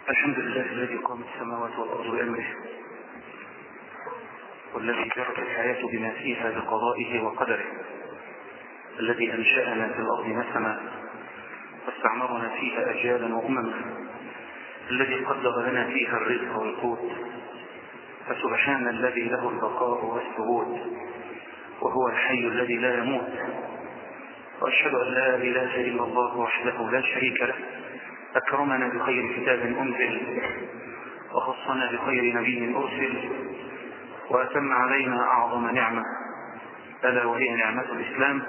الحمد لله الذي قامت السماوات والأرض بأمره والذي جرت الحياة بما فيها بقضائه وقدره الذي أنشأنا في الأرض نسما واستعمرنا فيها أجيالا وأمما الذي قدر لنا فيها الرزق والقوت فسبحان الذي له البقاء والثبوت وهو الحي الذي لا يموت وأشهد أن لا إله إلا الله وحده لا شريك له أكرمنا بخير كتاب أنزل وخصنا بخير نبي أرسل وأتم علينا أعظم نعمة ألا وهي نعمة الإسلام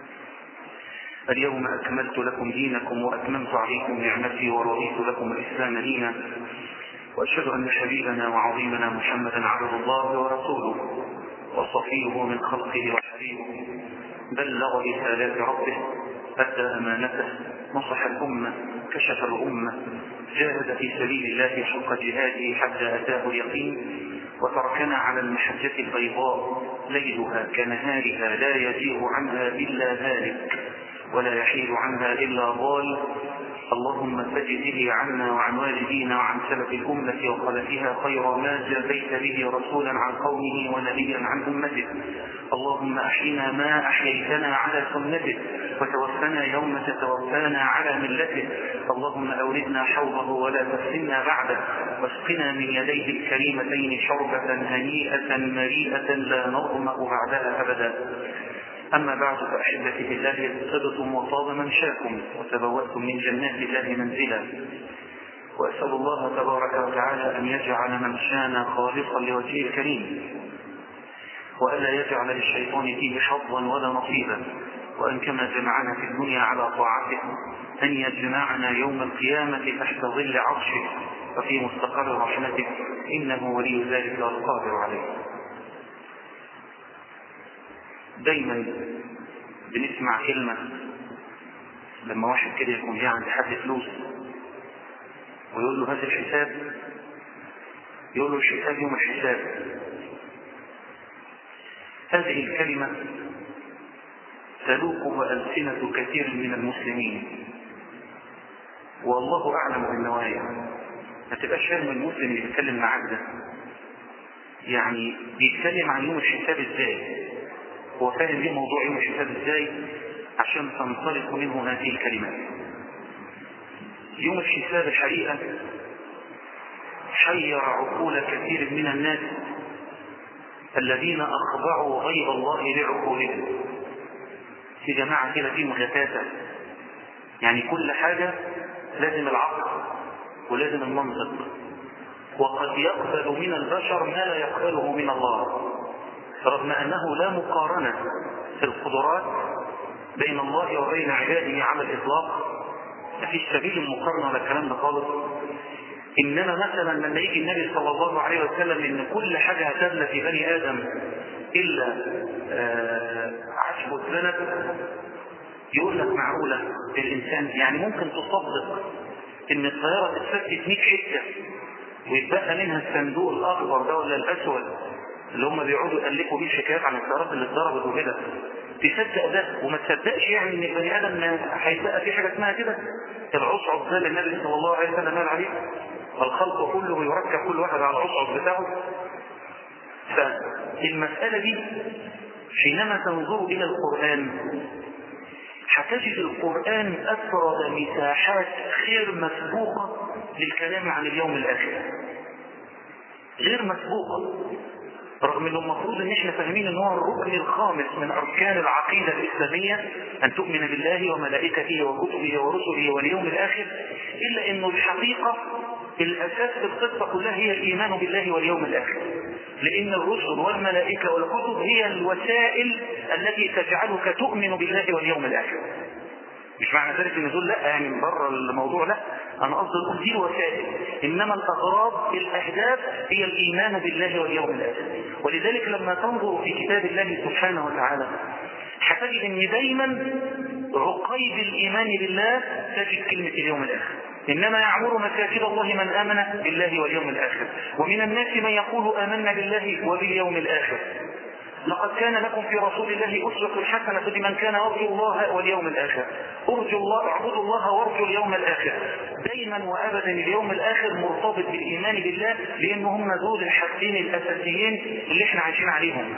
اليوم أكملت لكم دينكم وأتممت عليكم نعمتي ورضيت لكم الإسلام دينا وأشهد أن حبيبنا وعظيمنا محمدا عبد الله ورسوله وصفيه من خلقه وحبيبه بلغ رسالات ربه أدى أمانته نصح الأمة كشف الأمة جاهد في سبيل الله حق جهاده حتى أتاه اليقين وتركنا على المحجة البيضاء ليلها كنهارها لا يزيغ عنها إلا هالك ولا يحيل عنها إلا ضال اللهم فجده عنا وعن والدينا وعن سلف الأمة وخلفها خير ما جازيت به رسولا عن قومه ونبيا عن أمته اللهم أحينا ما أحييتنا على سنته وتوفنا يوم تتوفانا على ملته اللهم أوردنا حوضه ولا تفتنا بعده واسقنا من يديه الكريمتين شربة هنيئة مريئة لا نظمأ بعدها أبدا أما بعد فأحبتي في الله طبتم وطاب منشاكم وتبوأتم من جنات الله منزلا وأسأل الله تبارك وتعالى أن يجعل منشانا خالصا لوجهه الكريم وألا يجعل للشيطان فيه حظا ولا نصيبا وأن كما جمعنا في الدنيا على طاعته أن يجمعنا يوم القيامة تحت ظل عرشه وفي مستقر رحمته إنه ولي ذلك والقادر عليه دايما بنسمع كلمة لما واحد كده يكون جاي عند حد فلوس ويقول له هات الحساب يقول له الحساب يوم الحساب هذه الكلمة تلوقها ألسنة كثير من المسلمين والله أعلم بالنوايا ما تبقاش فاهم المسلم اللي بيتكلم معاك ده يعني بيتكلم عن يوم الحساب ازاي هو فاهم ايه موضوع يوم الحساب ازاي عشان تنطلق منه هذه الكلمات يوم الحساب الحقيقة حير عقول كثير من الناس الذين أخضعوا غير الله لعقولهم في جماعة كده في مجتاتة يعني كل حاجة لازم العقل ولازم المنطق وقد يقبل من البشر ما لا يقبله من الله رغم أنه لا مقارنة في القدرات بين الله وبين عباده على الإطلاق ما فيش سبيل المقارنة ولا الكلام ده خالص إنما مثلا لما يجي النبي صلى الله عليه وسلم إن كل حاجة هتبلى في بني آدم إلا عشب السنة يقول لك معقولة الإنسان يعني ممكن تصدق إن الطيارة تتفتت 100 حتة ويتبقى منها الصندوق الأخضر ده ولا الأسود اللي هم بيقعدوا يألفوا بيه شكايات عن الطيارات اللي اتضربت وكده تصدق ده وما تصدقش يعني ان البني ادم هيتبقى في حاجه اسمها كده العصعص ده اللي النبي صلى الله عليه وسلم قال عليه الخلق كله يركب كل واحد على العصعص بتاعه فالمسألة دي حينما تنظر إلى القرآن هتجد القرآن أفرد مساحات غير مسبوقة للكلام عن اليوم الآخر غير مسبوقة رغم انه المفروض ان احنا فاهمين ان هو الركن الخامس من اركان العقيده الاسلاميه ان تؤمن بالله وملائكته وكتبه ورسله واليوم الاخر الا انه الحقيقه الاساس في القصه كلها هي الايمان بالله واليوم الاخر لان الرسل والملائكه والكتب هي الوسائل التي تجعلك تؤمن بالله واليوم الاخر مش معنى ذلك ان دول لا يعني من بره الموضوع لا انا قصدي اقول دي الوسائل انما الاغراض الاهداف هي الايمان بالله واليوم الاخر ولذلك لما تنظر في كتاب الله سبحانه وتعالى هتجد ان دايما عقيد الايمان بالله تجد كلمه اليوم الاخر انما يعمر مساجد الله من امن بالله واليوم الاخر ومن الناس من يقول امنا بالله وباليوم الاخر لقد كان لكم في رسول الله أسوة حسنة لمن كان يرجو الله واليوم الآخر ارجو الله اعبدوا الله وارجوا اليوم الآخر دايما وابدا اليوم الاخر مرتبط بالايمان بالله لان هم دول الحاجتين الاساسيين اللي احنا عايشين عليهم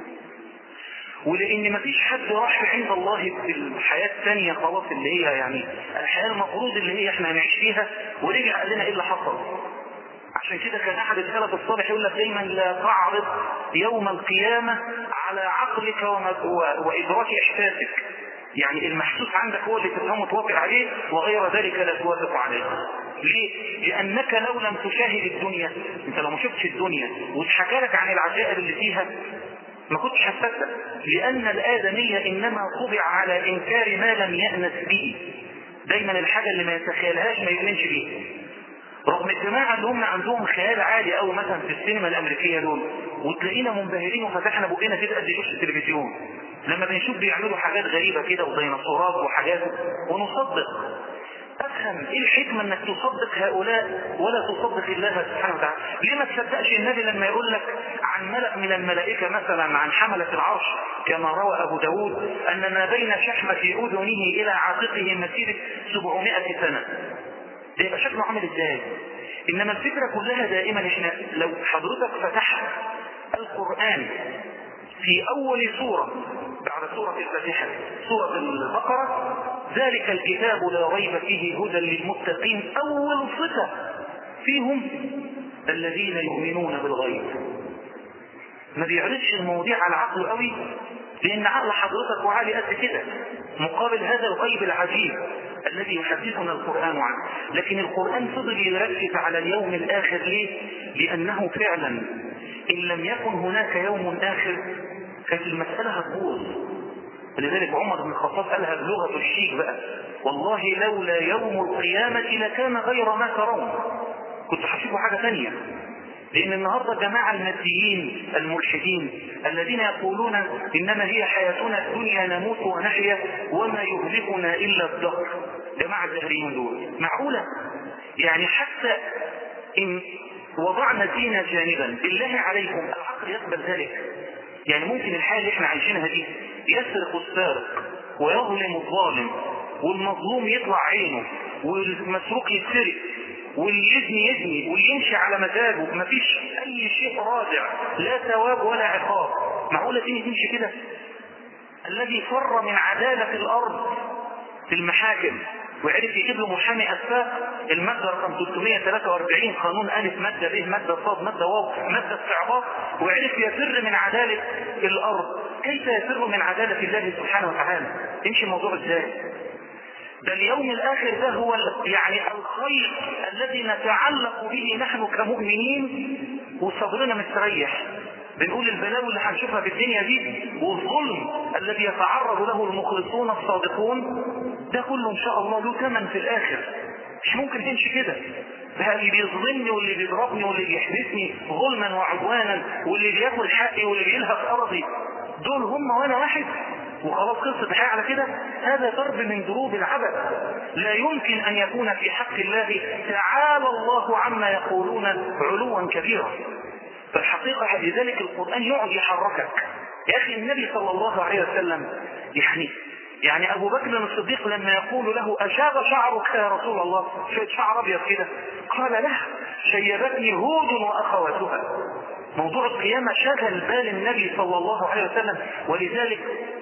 ولان مفيش حد راح عند الله في الحياه الثانيه خلاص اللي هي يعني الحياه المفروض اللي هي احنا هنعيش فيها ورجع قال لنا ايه اللي حصل عشان كده كان احد السلف الصالح يقول لك دايما لا تعرض يوم القيامه على عقلك وادراك احساسك يعني المحسوس عندك هو اللي تفهمه توافق عليه وغير ذلك لا توافق عليه ليه؟ لأنك لو لم تشاهد الدنيا انت لو ما شفتش الدنيا واتحكى لك عن العجائب اللي فيها ما كنتش هتصدق لأن الآدمية إنما طبع على إنكار ما لم يأنس به دايما الحاجة اللي ما يتخيلهاش ما يؤمنش بيها رغم الجماعة اللي هم عندهم خيال عالي قوي مثلا في السينما الأمريكية دول وتلاقينا منبهرين وفتحنا بقنا كده قد شوش التلفزيون لما بنشوف بيعملوا حاجات غريبة كده وديناصورات وحاجات ونصدق افهم ايه الحكمة انك تصدق هؤلاء ولا تصدق الله سبحانه وتعالى ليه ما تصدقش النبي لما يقول لك عن ملأ من الملائكة مثلا عن حملة العرش كما روى ابو داود ان ما بين شحمة اذنه الى عاتقه مسيرة 700 سنة ده يبقى شكله عامل ازاي انما الفكرة كلها دائما احنا لو حضرتك فتحت القرآن في اول سورة بعد سورة الفاتحة سورة البقرة ذلك الكتاب لا ريب فيه هدى للمتقين اول صفة فيهم الذين يؤمنون بالغيب ما بيعرضش المواضيع على عقله قوي لان عقل حضرتك وعالي قد كده مقابل هذا الغيب العجيب الذي يحدثنا القرآن عنه لكن القرآن فضل يركز على اليوم الآخر ليه؟ لأنه فعلا إن لم يكن هناك يوم آخر كانت المسألة هتبوظ لذلك عمر بن الخطاب قالها بلغة الشيك بقى والله لولا يوم القيامة لكان غير ما ترون كنت هشوفوا حاجة ثانية لأن النهاردة جماعة الماديين الملحدين الذين يقولون إنما هي حياتنا الدنيا نموت ونحيا وما يهلكنا إلا الدهر جماعة الدهريين دول معقولة يعني حتى إن وضعنا الدين جانبا بالله عليكم العقل يقبل ذلك يعني ممكن الحالة اللي احنا عايشينها دي يسرق السارق ويظلم الظالم والمظلوم يطلع عينه والمسروق يتسرق واللي يزني يزني واللي يمشي على مزاجه مفيش اي شيء رادع لا ثواب ولا عقاب معقولة تيجي تمشي كده الذي فر من عدالة الارض في المحاكم وعرف يجيب له محامي اسفاق المادة رقم 343 قانون ألف مادة ب مادة صاد مادة واو مادة استعباط وعرف يفر من عدالة الأرض كيف يفر من عدالة الله سبحانه وتعالى يمشي الموضوع ازاي ده اليوم الآخر ده هو يعني الخير الذي نتعلق به نحن كمؤمنين وصبرنا مستريح بنقول البلاوي اللي هنشوفها في الدنيا دي والظلم الذي يتعرض له المخلصون الصادقون ده كله ان شاء الله له ثمن في الاخر مش ممكن تمشي كده ده اللي بيظلمني واللي بيضربني واللي بيحبسني ظلما وعدوانا واللي بياكل حقي واللي بيلهق ارضي دول هم وانا واحد وخلاص خلصت الحياة على كده هذا ضرب من ضروب العبث لا يمكن أن يكون في حق الله تعالى الله عما يقولون علوا كبيرا فالحقيقة لذلك القرآن يقعد يحركك يا أخي النبي صلى الله عليه وسلم يعني يعني أبو بكر الصديق لما يقول له أشاب شعرك يا رسول الله شوية شعر أبيض كده قال له شيبتني هود وأخواتها موضوع القيامة شغل بال النبي صلى الله عليه وسلم ولذلك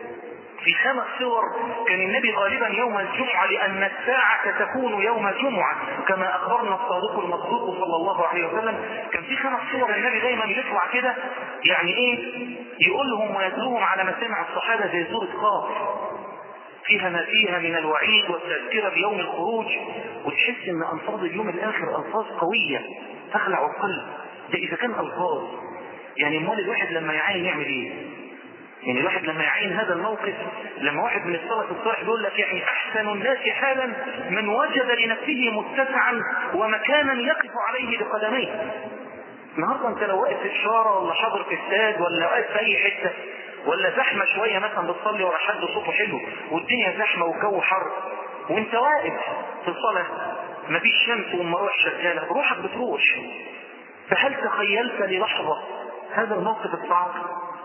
في خمس صور كان النبي غالبا يوم الجمعة لأن الساعة تكون يوم الجمعة كما أخبرنا الصادق المصدوق صلى الله عليه وسلم كان في خمس صور النبي دايما يطلع كده يعني إيه يقول لهم ويدلوهم على مسامع الصحابة زي سورة قاف فيها ما فيها من الوعيد والتذكرة بيوم الخروج وتحس ان الفاظ اليوم الاخر الفاظ قوية تخلع القلب ده اذا كان الفاظ يعني امال الواحد لما يعين يعمل ايه يعني الواحد لما يعين هذا الموقف لما واحد من السلف الصالح يقول لك يعني احسن الناس حالا من وجد لنفسه متسعا ومكانا يقف عليه بقدميه النهارده انت لو واقف في اشاره ولا حاضر في استاد ولا واقف في اي حته ولا زحمه شويه مثلا بتصلي ورا حد صوته حلو والدنيا زحمه والجو حر وانت واقف في الصلاه مفيش شمس والمراوح شغاله روحك بتروش فهل تخيلت للحظه هذا الموقف الصعب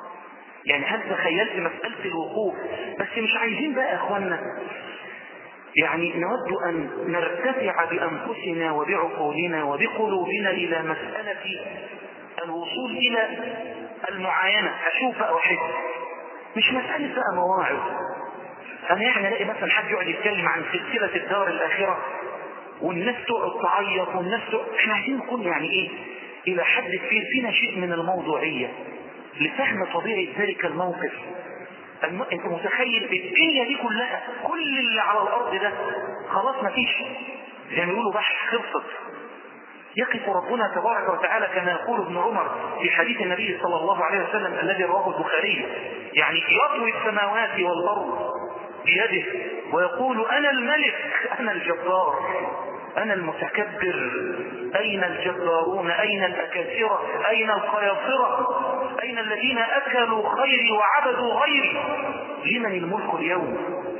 يعني هل تخيلت مسألة الوقوف بس مش عايزين بقى يا اخوانا يعني نود أن نرتفع بأنفسنا وبعقولنا وبقلوبنا إلى مسألة الوصول إلى المعاينة أشوف أو أحس مش مسألة بقى مواعظ أنا يعني ألاقي مثلا حد يقعد يتكلم عن سلسلة الدار الآخرة والناس تقعد تعيط والناس تقعد احنا عايزين نكون يعني ايه الى حد كبير فينا شيء من الموضوعية لفهم طبيعة ذلك الموقف الم... انت متخيل الدنيا دي كلها كل اللي على الارض ده خلاص ما فيش زي ما يقولوا بحث خلصت يقف ربنا تبارك وتعالى كما يقول ابن عمر في حديث النبي صلى الله عليه وسلم الذي رواه البخاري يعني يطوي السماوات والارض بيده ويقول انا الملك انا الجبار انا المتكبر اين الجبارون اين الاكاسرة اين القياصرة اين الذين اكلوا خيري وعبدوا غيري لمن الملك اليوم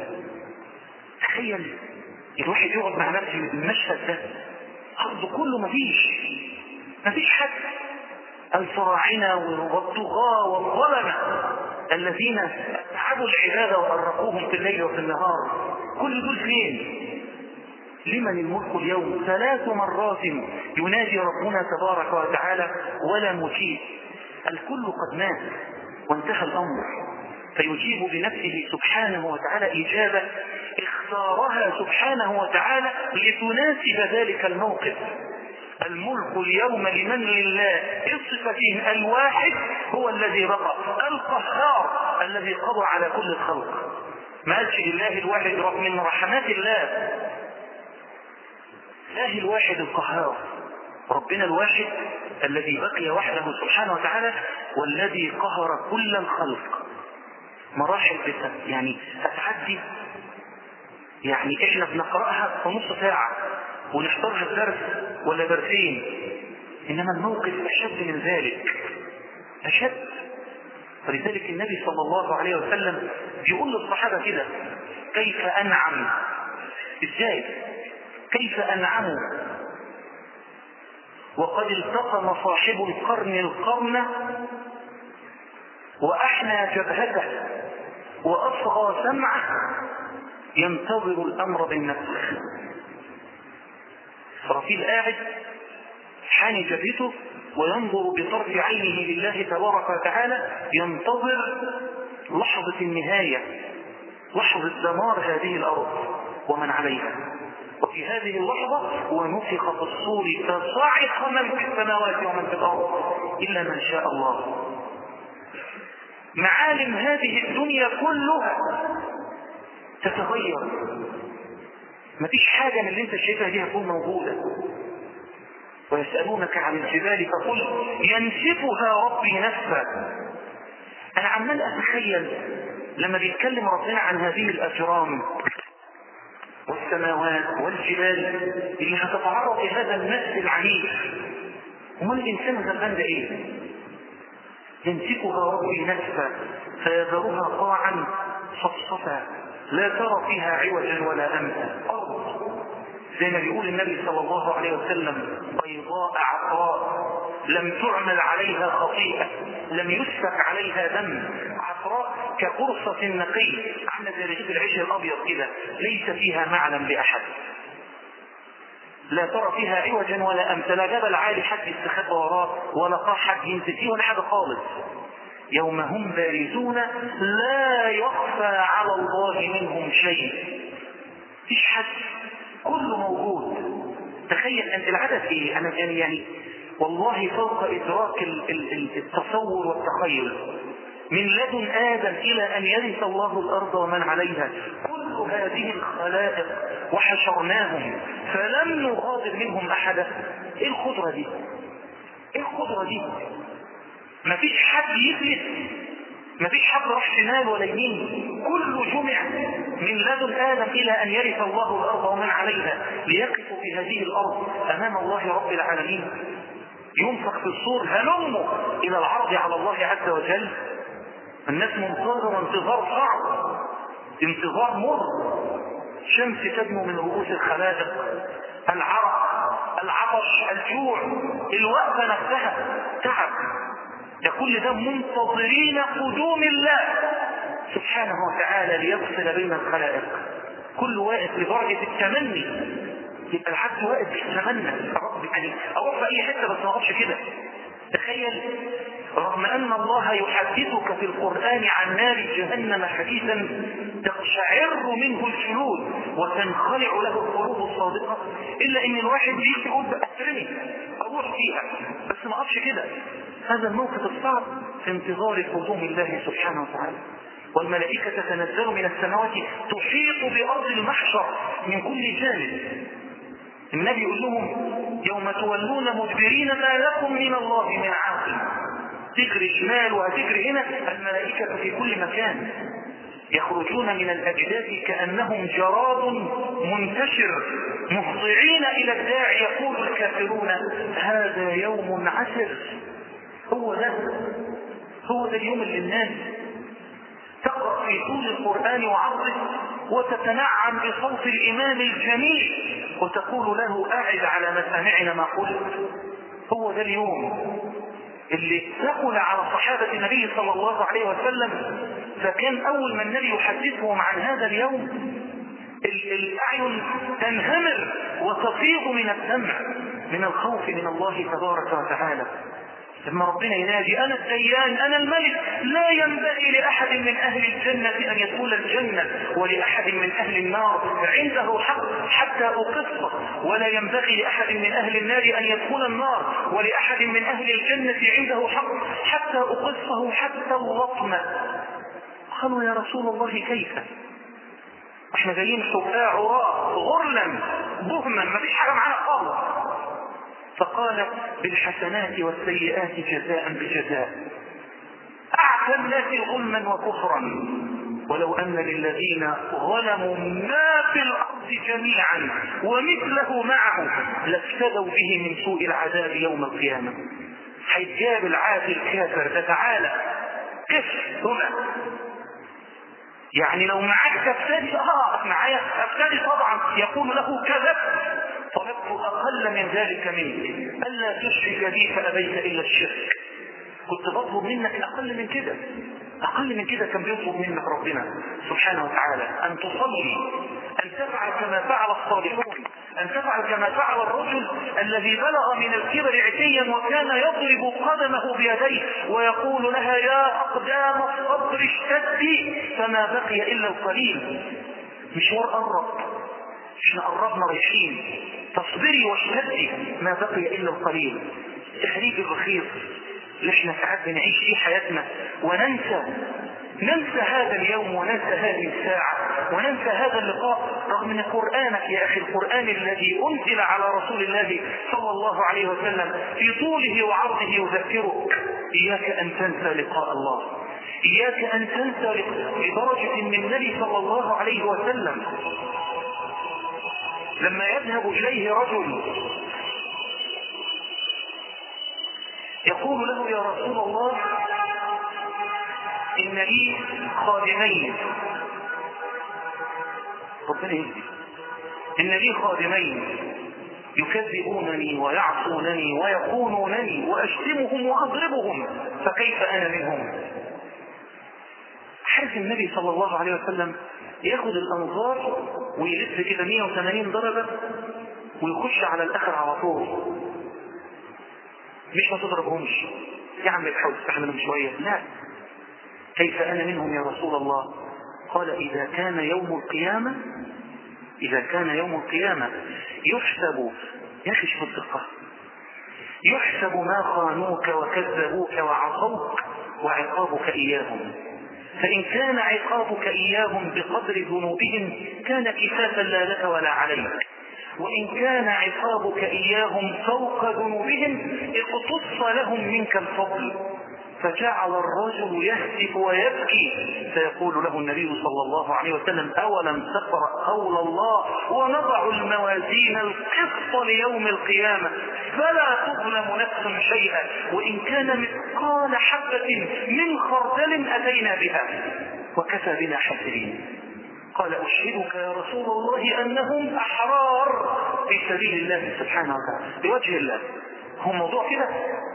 تخيل الواحد يقعد مع نفسه المشهد ده أرض كله مفيش مفيش حد الفراعنة والطغاة والظلمة الذين أتعبوا العبادة وأرقوهم في الليل وفي النهار كل دول فين لمن الملك اليوم ثلاث مرات ينادي ربنا تبارك وتعالى ولا مجيب الكل قد مات وانتهى الأمر فيجيب بنفسه سبحانه وتعالى إجابة اختارها سبحانه وتعالى لتناسب ذلك الموقف الملك اليوم لمن لله بصفته الواحد هو الذي بقى القهار الذي قضى على كل الخلق ما قالش لله الواحد من رحمات الله الله الواحد القهار ربنا الواحد الذي بقي وحده سبحانه وتعالى والذي قهر كل الخلق مراحل بس يعني هتعدي يعني احنا بنقرأها في نص ساعة ونحضرها درس ولا درسين انما الموقف اشد من ذلك اشد فلذلك النبي صلى الله عليه وسلم بيقول للصحابة كده كيف انعم ازاي كيف انعموا وقد التقم صاحب القرن القرن واحنى جبهته واصغى سمعه ينتظر الامر بالنفس رفيل قاعد حاني جبهته وينظر بطرف عينه لله تبارك وتعالى ينتظر لحظة النهاية لحظة دمار هذه الأرض ومن عليها وفي هذه اللحظة ونفخ في الصور فصعق من في السماوات ومن في الأرض إلا من شاء الله معالم هذه الدنيا كلها تتغير مفيش حاجة من اللي انت شايفها دي هتكون موجودة ويسألونك عن الجبال فقل ينسفها ربي نسفا انا عمال اتخيل لما بيتكلم ربنا عن هذه الاجرام والسماوات والجبال اللي هتتعرض لهذا النسف العنيف امال الانسان غلبان ده ايه ينسفها ربي نسفا فيذرها قاعا صفصفا لا ترى فيها عوجا ولا امتا ارض زي ما بيقول النبي صلى الله عليه وسلم بيضاء عطراء لم تعمل عليها خطيئة لم يسفك عليها دم عطراء كقرصة نقي عامله زي رغيف العيش الابيض كده ليس فيها معلم باحد لا ترى فيها عوجا ولا امتا لا جبل عالي حد يستخبى وراه ولا قاع حد ينزل فيه ولا حاجه خالص يوم هم بارزون لا يخفى على الله منهم شيء فيش حد كله موجود تخيل انت العدد ايه انا يعني يعني والله فوق ادراك التصور والتخيل من لدن ادم الى ان يرث الله الارض ومن عليها كل هذه الخلائق وحشرناهم فلم نغادر منهم احدا ايه القدره دي ايه القدره دي مفيش حد يفلت مفيش حد راح شمال ولا يمين كله جمع من لدن ادم الى ان يرث الله الارض ومن عليها ليقفوا في هذه الارض امام الله رب العالمين ينفخ في الصور هلموا الى العرض على الله عز وجل الناس منتظرة انتظار صعب انتظار مر شمس تدنو من رؤوس الخلائق العرق العطش الجوع الوقفة نفسها تعب ده كل ده منتظرين قدوم الله سبحانه وتعالى ليفصل بين الخلائق كل واقف لدرجة التمني يبقى العبد واقف يتمنى رب يعني اروح في اي حته بس ما اقفش كده تخيل رغم ان الله يحدثك في القران عن نار جهنم حديثا تقشعر منه الجلود وتنخلع له القلوب الصادقه الا ان الواحد بيجي يقول بقى اترمي اروح فيها بس ما اقفش كده هذا الموقف الصعب في انتظار قدوم الله سبحانه وتعالى والملائكة تتنزل من السماوات تحيط بأرض المحشر من كل جانب النبي يقول لهم يوم تولون مدبرين ما لكم من الله من عاقل تجري شمال وهتجري هنا الملائكة في كل مكان يخرجون من الأجداث كأنهم جراد منتشر مهطعين إلى الداع يقول الكافرون هذا يوم عسر هو ده هو ده اليوم اللي الناس تقرأ في طول القرآن وعرضه وتتنعم بصوت الإمام الجميل وتقول له أعد على مسامعنا ما قلت هو ده اليوم اللي ثقل على صحابة النبي صلى الله عليه وسلم فكان أول ما النبي يحدثهم عن هذا اليوم الأعين تنهمر وتفيض من الدمع من الخوف من الله تبارك وتعالى لما ربنا ينادي انا الديان انا الملك لا ينبغي لاحد من اهل الجنه ان يدخل الجنه ولاحد من اهل النار عنده حق حتى اقصه ولا ينبغي لاحد من اهل النار ان يدخل النار ولاحد من اهل الجنه عنده حق حتى اقصه حتى اللطمه قالوا يا رسول الله كيف احنا جايين حفاة عراة غرلا بهما ما فيش حاجه معانا خالص فقال بالحسنات والسيئات جزاء بجزاء أعتى الناس ظلما وكفرا ولو أن للذين ظلموا ما في الأرض جميعا ومثله معه لافتدوا به من سوء العذاب يوم القيامة هيتجاب العافي الكافر ده تعالى قف هنا يعني لو معاك تفتدي اه معايا افتدي طبعا يقول له كذبت طلبت اقل من ذلك منك الا تشرك بي فابيت الا الشرك كنت بطلب منك اقل من كده اقل من كده كان بيطلب منك ربنا سبحانه وتعالى ان تصلي ان تفعل كما فعل الصالحون ان تفعل كما فعل الرجل الذي بلغ من الكبر عتيا وكان يضرب قدمه بيديه ويقول لها يا اقدام الصبر اشتدي فما بقي الا القليل مشوار قرب احنا قربنا رايحين تصبري واشتدي ما بقي الا القليل تهريج الرخيص اللي احنا ساعات بنعيش فيه حياتنا وننسى ننسى هذا اليوم وننسى هذه الساعة وننسى هذا اللقاء رغم ان قرآنك يا اخي القرآن الذي انزل على رسول الله صلى الله عليه وسلم في طوله وعرضه يذكرك اياك ان تنسى لقاء الله اياك ان تنسى لدرجة ان النبي صلى الله عليه وسلم لما يذهب اليه رجل يقول له يا رسول الله إن لي خادمين ربنا يهدي إن لي خادمين يكذبونني ويعصونني ويخونونني وأشتمهم وأضربهم فكيف أنا منهم حرف النبي صلى الله عليه وسلم ياخد الأنظار ويلف كده 180 درجة ويخش على الآخر على طول مش ما تضربهمش يا عم تحاول تستحملهم شوية لا كيف أنا منهم يا رسول الله قال إذا كان يوم القيامة إذا كان يوم القيامة يحسب يا أخي شوف الدقة يحسب ما خانوك وكذبوك وعصوك وعقابك إياهم فإن كان عقابك إياهم بقدر ذنوبهم كان كفافا لا لك ولا عليك وإن كان عقابك إياهم فوق ذنوبهم اقتص لهم منك الفضل فجعل الرجل يهتف ويبكي فيقول له النبي صلى الله عليه وسلم أولم تقرأ قول الله ونضع الموازين القسط ليوم القيامة فلا تظلم نفس شيئا وإن كان مثقال حبة من خردل أتينا بها وكفى بنا حاسبين قال أشهدك يا رسول الله أنهم أحرار في سبيل الله سبحانه وتعالى لوجه الله هو موضوع كده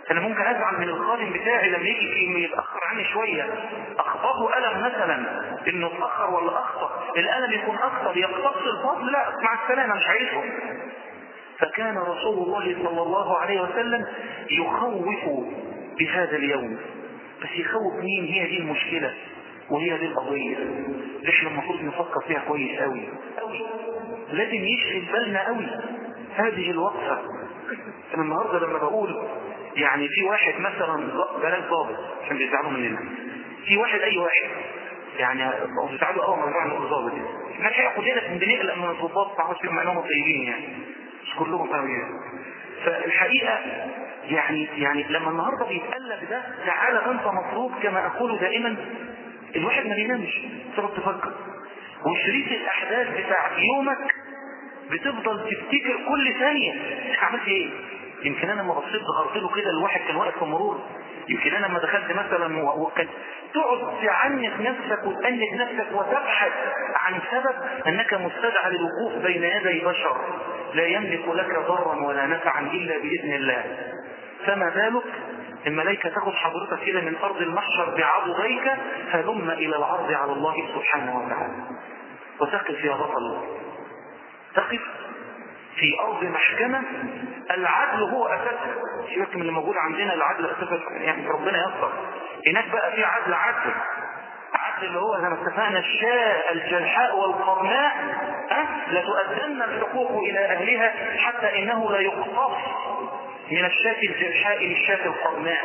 انا ممكن ازعل من الخادم بتاعي لما يجي في يتاخر عني شويه اخبطه قلم مثلا انه اتاخر ولا اخطا القلم يكون اخطر يقتص الفضل لا مع السلامه مش عايزه فكان رسول الله صلى الله عليه وسلم يخوف بهذا اليوم بس يخوف مين هي دي المشكله وهي دي القضيه اللي احنا المفروض نفكر فيها كويس قوي قوي لازم يشغل بالنا قوي هذه الوقفه انا النهارده لما بقول يعني في واحد مثلا بلاش ضابط عشان بيزعلوا مننا في واحد اي واحد يعني بيزعلوا اول ما نروح نقول ضابط احنا الحقيقه كلنا بنقلق من الضباط تعرفش مع انهم طيبين يعني مش كلهم طيبين فالحقيقه يعني يعني لما النهارده بيتقلب ده تعالى انت مفروض كما اقول دائما الواحد ما بينامش تقعد تفكر وشريط الاحداث بتاع يومك بتفضل تفتكر كل ثانيه عملت ايه يمكن انا لما بصيت ظهرت له كده الواحد كان واقف في مرور يمكن انا لما دخلت مثلا وكان تقعد تعنف نفسك وتأنف نفسك وتبحث عن سبب انك مستدعى للوقوف بين يدي بشر لا يملك لك ضرا ولا نفعا الا باذن الله فما بالك الملائكة تاخد حضرتك كده من أرض المحشر بعضديك هلم إلى العرض على الله سبحانه وتعالى وتقف يا بطل تقف في أرض محكمة العدل هو أساسها سيبك من اللي موجود عندنا العدل أساسا يعني ربنا يسر هناك بقى في عدل عدل عدل اللي هو زي ما اتفقنا الشاء الجلحاء والقرناء أه؟ لتؤدن الحقوق إلى أهلها حتى إنه لا يقتص من الشاة الجرحاء للشاة القرناء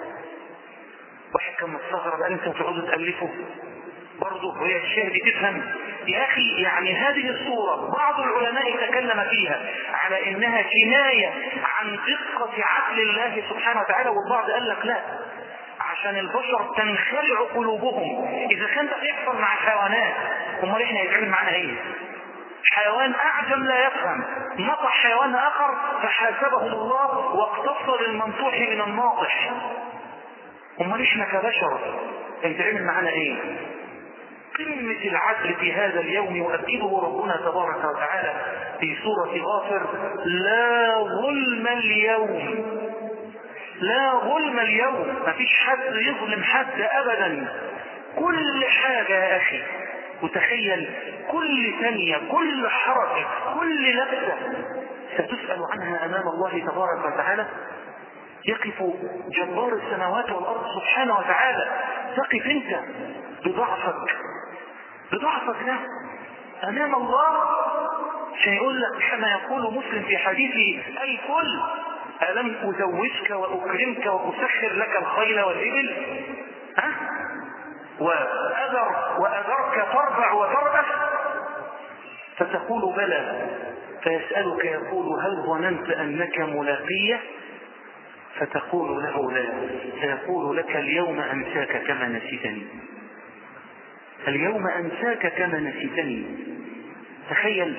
واحد كان مستغرب قال انتوا تقعدوا تألفوا برضه وهي الشاهد تفهم يا اخي يعني هذه الصورة بعض العلماء تكلم فيها على انها كناية عن دقة عدل الله سبحانه وتعالى والبعض قال لك لا عشان البشر تنخلع قلوبهم اذا كان ده بيحصل مع الحيوانات امال احنا هيتعمل معانا ايه حيوان اعجم لا يفهم نطح حيوان اخر فحاسبهم الله واقتص للمنطوح من الناطح امال احنا كبشر هيتعمل معانا ايه قمة العدل في هذا اليوم يؤكده ربنا تبارك وتعالى في سورة غافر لا ظلم اليوم لا ظلم اليوم ما فيش حد يظلم حد ابدا كل حاجة يا اخي وتخيل كل ثانية كل حركة كل لبسة ستسأل عنها امام الله تبارك وتعالى يقف جبار السماوات والارض سبحانه وتعالى تقف انت بضعفك بضعفك ده امام الله عشان يقول لك كما يقول مسلم في حديثه اي كل ألم أزوجك وأكرمك وأسخر لك الخيل والإبل ها؟ وأذر وأذرك تربع وتربح فتقول بلى فيسألك يقول هل ظننت أنك ملاقية فتقول له لا فيقول لك اليوم أنساك كما نسيتني اليوم أنساك كما نسيتني تخيل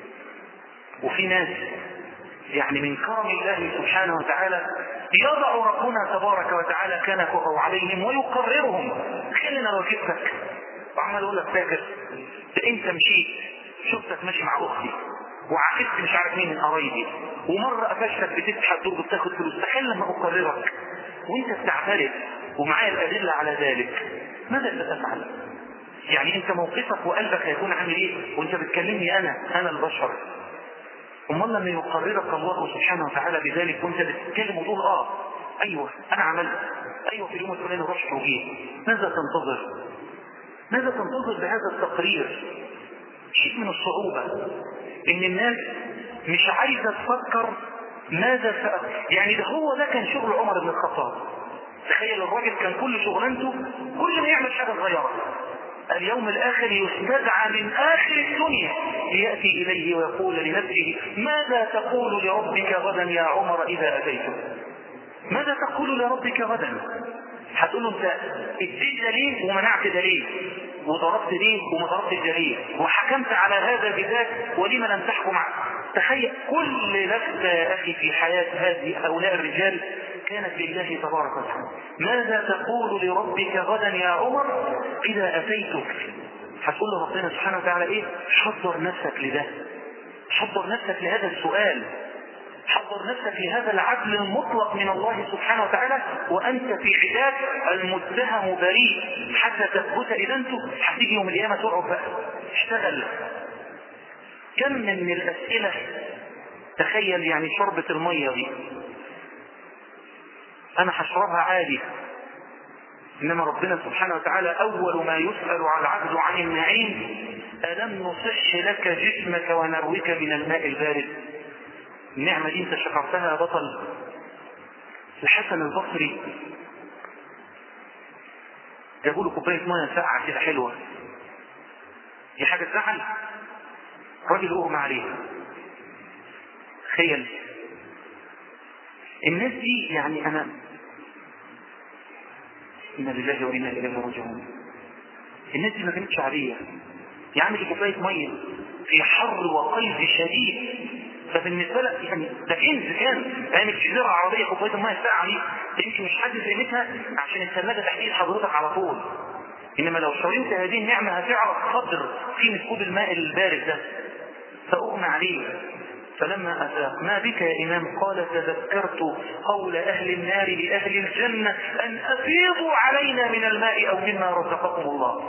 وفي ناس يعني من كرم الله سبحانه وتعالى يضع ربنا تبارك وتعالى كنفه عليهم ويقررهم خلينا لو جبتك وعمال اقول لك فاكر ده انت مشيت شفتك ماشي مع اختي وعاكست مش عارف مين من قرايبي ومره قفشتك بتسحب دور بتاخد فلوس تخيل لما اقررك وانت بتعترف ومعايا الادله على ذلك ماذا ستفعل؟ يعني انت موقفك وقلبك هيكون عامل ايه وانت بتكلمني انا انا البشر امال لما يقررك الله سبحانه وتعالى بذلك وانت بتتكلم وتقول اه ايوه انا عملت ايوه في اليوم الفلاني رحت وجيت ماذا تنتظر ماذا تنتظر بهذا التقرير شيء من الصعوبة ان الناس مش عايزة تفكر ماذا سأل يعني ده هو ده كان شغل عمر بن الخطاب تخيل الراجل كان كل شغلانته كل ما يعمل حاجة صغيرة اليوم الآخر يستدعى من آخر الدنيا ليأتي إليه ويقول لنفسه ماذا تقول لربك غدا يا عمر إذا أتيته ماذا تقول لربك غدا هتقول له انت اديت دليل ومنعت دليل وضربت ليه وما ضربت دليل وحكمت على هذا بذاك ولما لم تحكم تخيل كل لفتة يا أخي في حياة هذه هؤلاء الرجال كانت لله تبارك وتعالى ماذا تقول لربك غدا يا عمر إذا أتيتك هتقول له ربنا سبحانه وتعالى إيه حضر نفسك لده حضر نفسك لهذا السؤال حضر نفسك لهذا العدل المطلق من الله سبحانه وتعالى وأنت في عداد المتهم بريء حتى تثبت إدانته هتيجي يوم القيامة تقعد بقى اشتغل كم من الأسئلة تخيل يعني شربة المية دي أنا هشربها عادي إنما ربنا سبحانه وتعالى أول ما يسأل على العبد عن النعيم ألم نصح لك جسمك ونروك من الماء البارد النعمة دي انت شكرتها يا بطل الحسن البصري جابوا له كوبايه ميه ساقعه كده حلوه دي حاجه تزعل راجل اغمى عليه تخيل الناس دي يعني انا انا لله وانا اليه راجعون الناس دي ما كانتش عاديه يعني دي كوبايه ميه في حر وقيد شديد فبالنسبه لك يعني ده كنز كان ايام الجزيره العربيه كوبايه الميه الساقعه دي يمكن مش حد قيمتها عشان الثلاجه تحت ايد حضرتك على طول انما لو شربت هذه النعمه هتعرف قدر قيمه كوب الماء البارد ده فاغمى عليه فلما أفاق ما بك يا إمام قال تذكرت قول أهل النار لأهل الجنة أن أفيضوا علينا من الماء أو مما رزقكم الله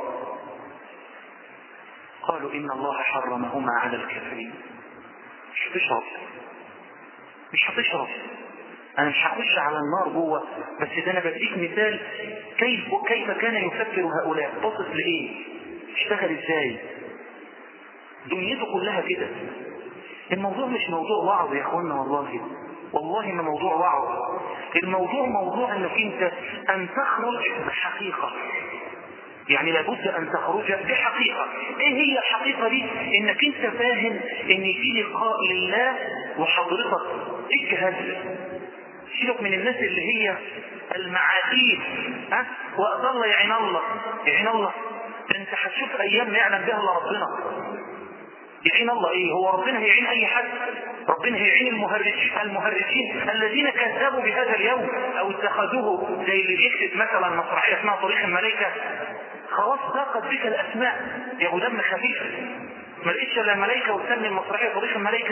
قالوا إن الله حرمهما على الكافرين مش هتشرب مش هتشرب انا مش هخش على النار جوه بس ده انا بديك مثال كيف وكيف كان يفكر هؤلاء باصص لايه اشتغل ازاي دنيته كلها كده الموضوع مش موضوع وعظ يا اخوانا والله والله ما موضوع وعظ الموضوع موضوع انك انت ان تخرج بحقيقه يعني لابد ان تخرج بحقيقة ايه هي الحقيقة دي انك انت فاهم ان في لقاء لله وحضرتك اجهز سيبك من الناس اللي هي المعاتيب ها وقت الله يعين الله يعين الله انت هتشوف ايام ما يعلم بها الا ربنا يعين الله ايه هو ربنا هيعين اي حد ربنا هيعين المهرجين المهرجين الذين كذبوا بهذا اليوم او اتخذوه زي اللي بيكتب مثلا مسرحيه اسمها طريق الملائكه خلاص ضاقت بك الاسماء يا ابو دم خفيف ما لقيتش الا الملائكه وتسمي المسرحيه طريق الملائكه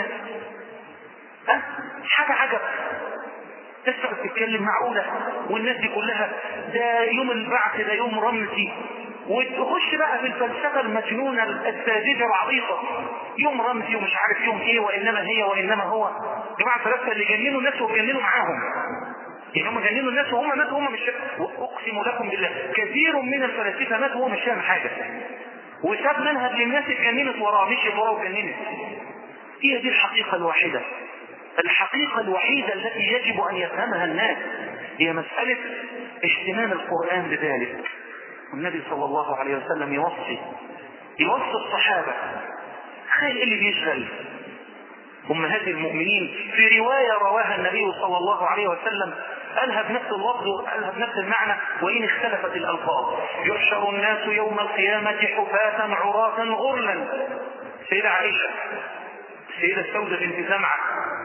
أه؟ حاجه عجب تسمع تتكلم معقوله والناس دي كلها ده يوم البعث ده يوم رمزي وتخش بقى في الفلسفه المجنونه الساذجه العبيطه يوم رمزي ومش عارف يوم ايه وانما هي وانما هو جماعه الفلاسفه اللي جننوا الناس وجننوا معاهم يعني هم جننوا الناس وهم ماتوا هم مش اقسم لكم بالله كثير من الفلاسفه ماتوا وهو مش فاهم حاجه وساب منهج للناس اتجننت وراه مشيت وراه وجننت هي دي الحقيقه الواحده الحقيقه الوحيده التي يجب ان يفهمها الناس هي مساله اهتمام القران بذلك والنبي صلى الله عليه وسلم يوصي يوصي الصحابه تخيل اللي بيشغل أمهات المؤمنين في رواية رواها النبي صلى الله عليه وسلم قالها بنفس اللفظ وقالها بنفس المعنى وإن اختلفت الألفاظ يحشر الناس يوم القيامة حفاة عراة غرلا سيدة عائشة سيدة السودة بنت زمعة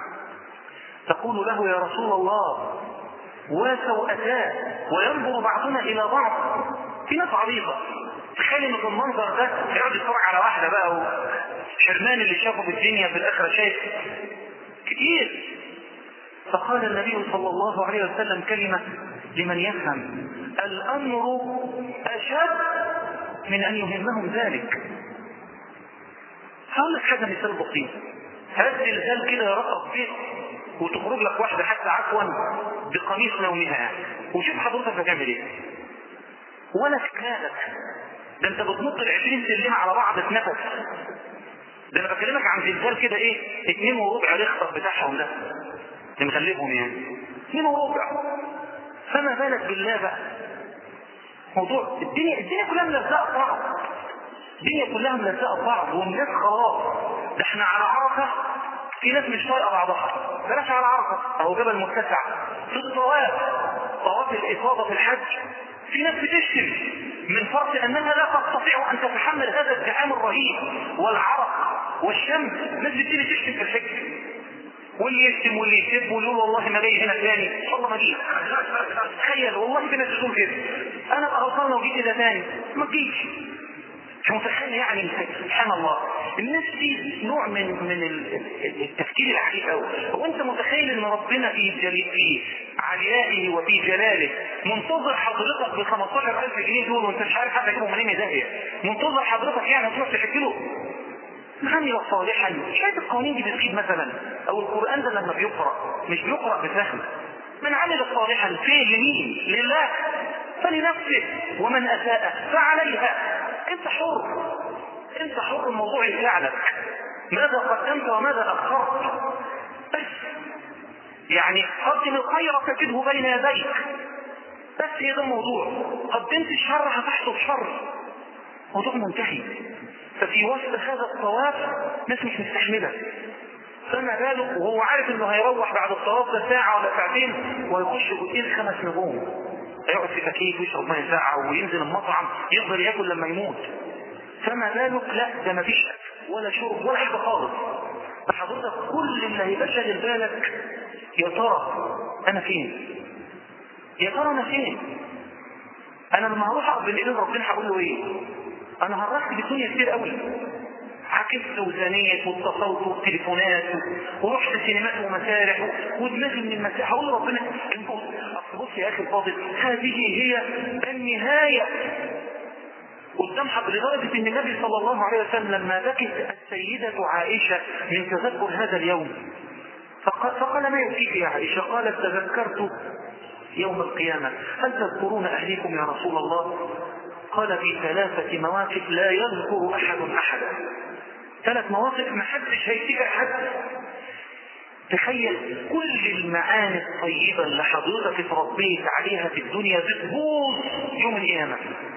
تقول له يا رسول الله وسوءتاه وينظر بعضنا إلى بعض في ناس عريضة تخيل ان في المنظر ده يقعد يتفرج على واحده بقى حرمان اللي شافه في الدنيا في الاخره شايف كتير فقال النبي صلى الله عليه وسلم كلمه لمن يفهم الامر اشد من ان يهمهم ذلك هقول لك حاجه مثال بسيط هات زلزال كده يرقص بيت وتخرج لك واحده حتى عفوا بقميص نومها وشوف حضرتك هتعمل ايه ولا كانت ده انت بتنط ال 20 سلمه على بعض في نفس ده انا بكلمك عن زلزال كده ايه اتنين وربع ريختر بتاعهم ده اللي مخلفهم يعني اتنين وربع فما بالك بالله بقى موضوع الدنيا الدنيا كلها ملزقه في بعض الدنيا كلها ملزقه في بعض والناس خلاص ده احنا على عرفه في ناس مش طايقه بعضها بلاش على عرفه اهو جبل متسع في الطواف طواف الافاضه في الحج في ناس بتشتم من فرط انها لا تستطيع ان تتحمل هذا الزحام الرهيب والعرق والشم ناس بتيجي تشتم في الحج واللي يشتم واللي يسب واللي يقول والله ما جاي هنا تاني والله ما جيت تخيل والله في ناس تقول كده انا ابقى غلطان لو جيت ده تاني ما تجيش مش متخيل يعني سبحان الله الناس دي نوع من من التفكير العجيب قوي هو انت متخيل ربنا في جل... في عليائه وفي جلاله منتظر حضرتك ب 15000 جنيه دول وانت مش عارف حتى تجيبهم منين داهيه منتظر حضرتك يعني هتروح تحكي من عمل صالحا شايف القوانين دي بتجيب مثلا او القران ده لما بيقرا مش بيقرا بفهم من عمل صالحا فين لمين لله فلنفسه ومن اساء فعليها انت حر انت حر الموضوع يرجع لك ماذا قدمت وماذا اخرت بس يعني قدم الخير تجده بين يديك بس هي ده الموضوع قدمت الشر هتحصل شر موضوع منتهي ففي وسط هذا الطواف ناس مش مستحمله فما باله وهو عارف انه هيروح بعد الطواف ده ساعه ولا ساعتين ويخش اوتيل خمس نجوم هيقعد في تكييف ويشرب ميه ساعه وينزل المطعم يفضل ياكل لما يموت فما بالك لا ده ما فيش ولا شرب ولا حاجه خالص فحضرتك كل اللي هيبقى شاغل بالك يا ترى انا فين يا ترى انا فين انا لما هروح اقف بين ايدين ربنا هقول له ايه انا هرحت بالدنيا كتير قوي عكست وزانية واتصلت والتليفونات ورحت سينمات ومسارح ودماغي من المسارح هقول ربنا اصل بص يا اخي الفاضل هذه هي النهاية قدام حق لدرجة ان النبي صلى الله عليه وسلم لما بكت السيدة عائشة من تذكر هذا اليوم فقال, فقال ما يبكيك يا عائشة قالت تذكرت يوم القيامة هل تذكرون أهليكم يا رسول الله قال في ثلاثة مواقف لا يذكر أحد أحدا ثلاث مواقف ما حدش هيفتكر حد تخيل كل المعاني الطيبة اللي حضرتك اتربيت عليها في الدنيا بتبوظ يوم القيامة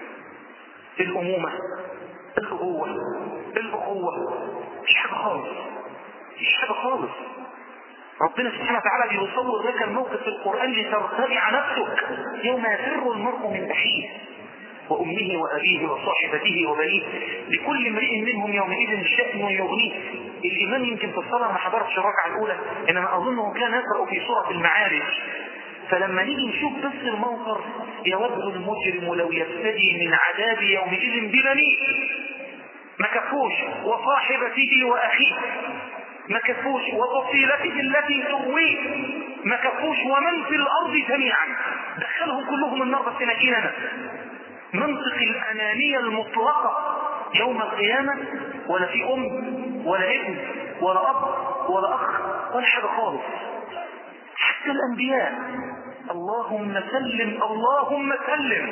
الأمومة الأبوة الأخوة مش حاجة خالص مش حاجة خالص ربنا سبحانه وتعالى بيصور لك الموقف في القرآن لترتفع نفسك يوم يفر المرء من أخيه وأمه وأبيه وصاحبته وبنيه لكل امرئ منهم يومئذ شأن يغنيه الإمام يمكن في الصلاة ما حضرتش الركعة الأولى إنما أظنه كان يقرأ في سورة المعارج فلما نيجي نشوف بس الموقف يود المجرم لو يفتدي من عذاب يومئذ ببنيه ما كفوش وصاحبته وأخيه ما كفوش وفصيلته التي تغويه ما كفوش ومن في الأرض جميعا دخلهم كلهم النار بس نجينا منطق الأنانية المطلقة يوم القيامة ولا في أم ولا ابن ولا أب ولا أخ ولا حاجة خالص حتى الأنبياء اللهم سلم اللهم سلم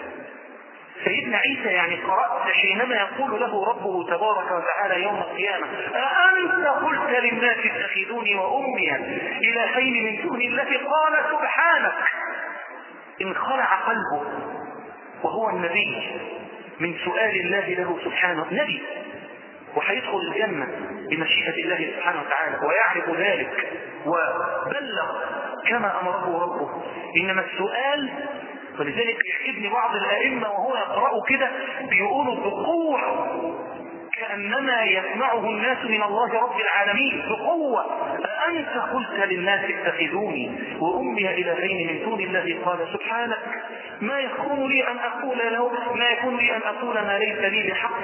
سيدنا عيسى يعني قرأت حينما يقول له ربه تبارك وتعالى يوم القيامة أأنت قلت للناس اتخذوني وأمي إلهين من دون الله قال سبحانك انخلع قلبه وهو النبي من سؤال الله له سبحانه نبي وهيدخل الجنة بمشيئة الله سبحانه وتعالى ويعرف ذلك وبلغ كما أمره ربه إنما السؤال ولذلك يعجبني بعض الأئمة وهو يقرأ كده بيقولوا بقوة كأنما يسمعه الناس من الله رب العالمين بقوة أأنت قلت للناس اتخذوني وأمي إلهين من دون الله قال سبحانك ما يكون لي أن أقول له ما يكون لي أن أقول ما ليس لي بحق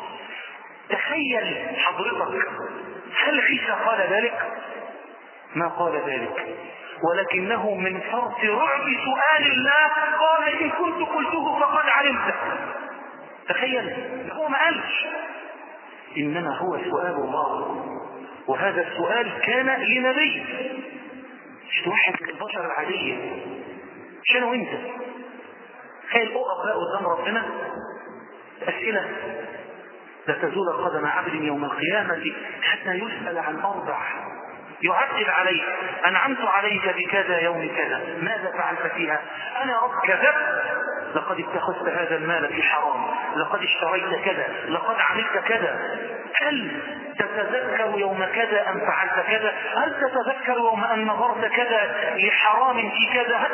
تخيل حضرتك هل عيسى قال ذلك ما قال ذلك ولكنه من فرط رعب سؤال الله قال إن كنت قلته فقد علمته تخيل هو ما قالش إنما هو سؤال الله وهذا السؤال كان لنبي مش واحد من البشر العادية مش أنا وأنت تخيل أقف بقى قدام ربنا أسئلة لا تزول قدم عبد يوم القيامة حتى يسأل عن أربع يعدل عليك أنعمت عليك بكذا يوم كذا ماذا فعلت فيها أنا رب كذبت لقد اتخذت هذا المال في حرام لقد اشتريت كذا لقد عملت كذا هل تتذكر يوم كذا أم فعلت كذا هل تتذكر يوم أن نظرت كذا لحرام في كذا هل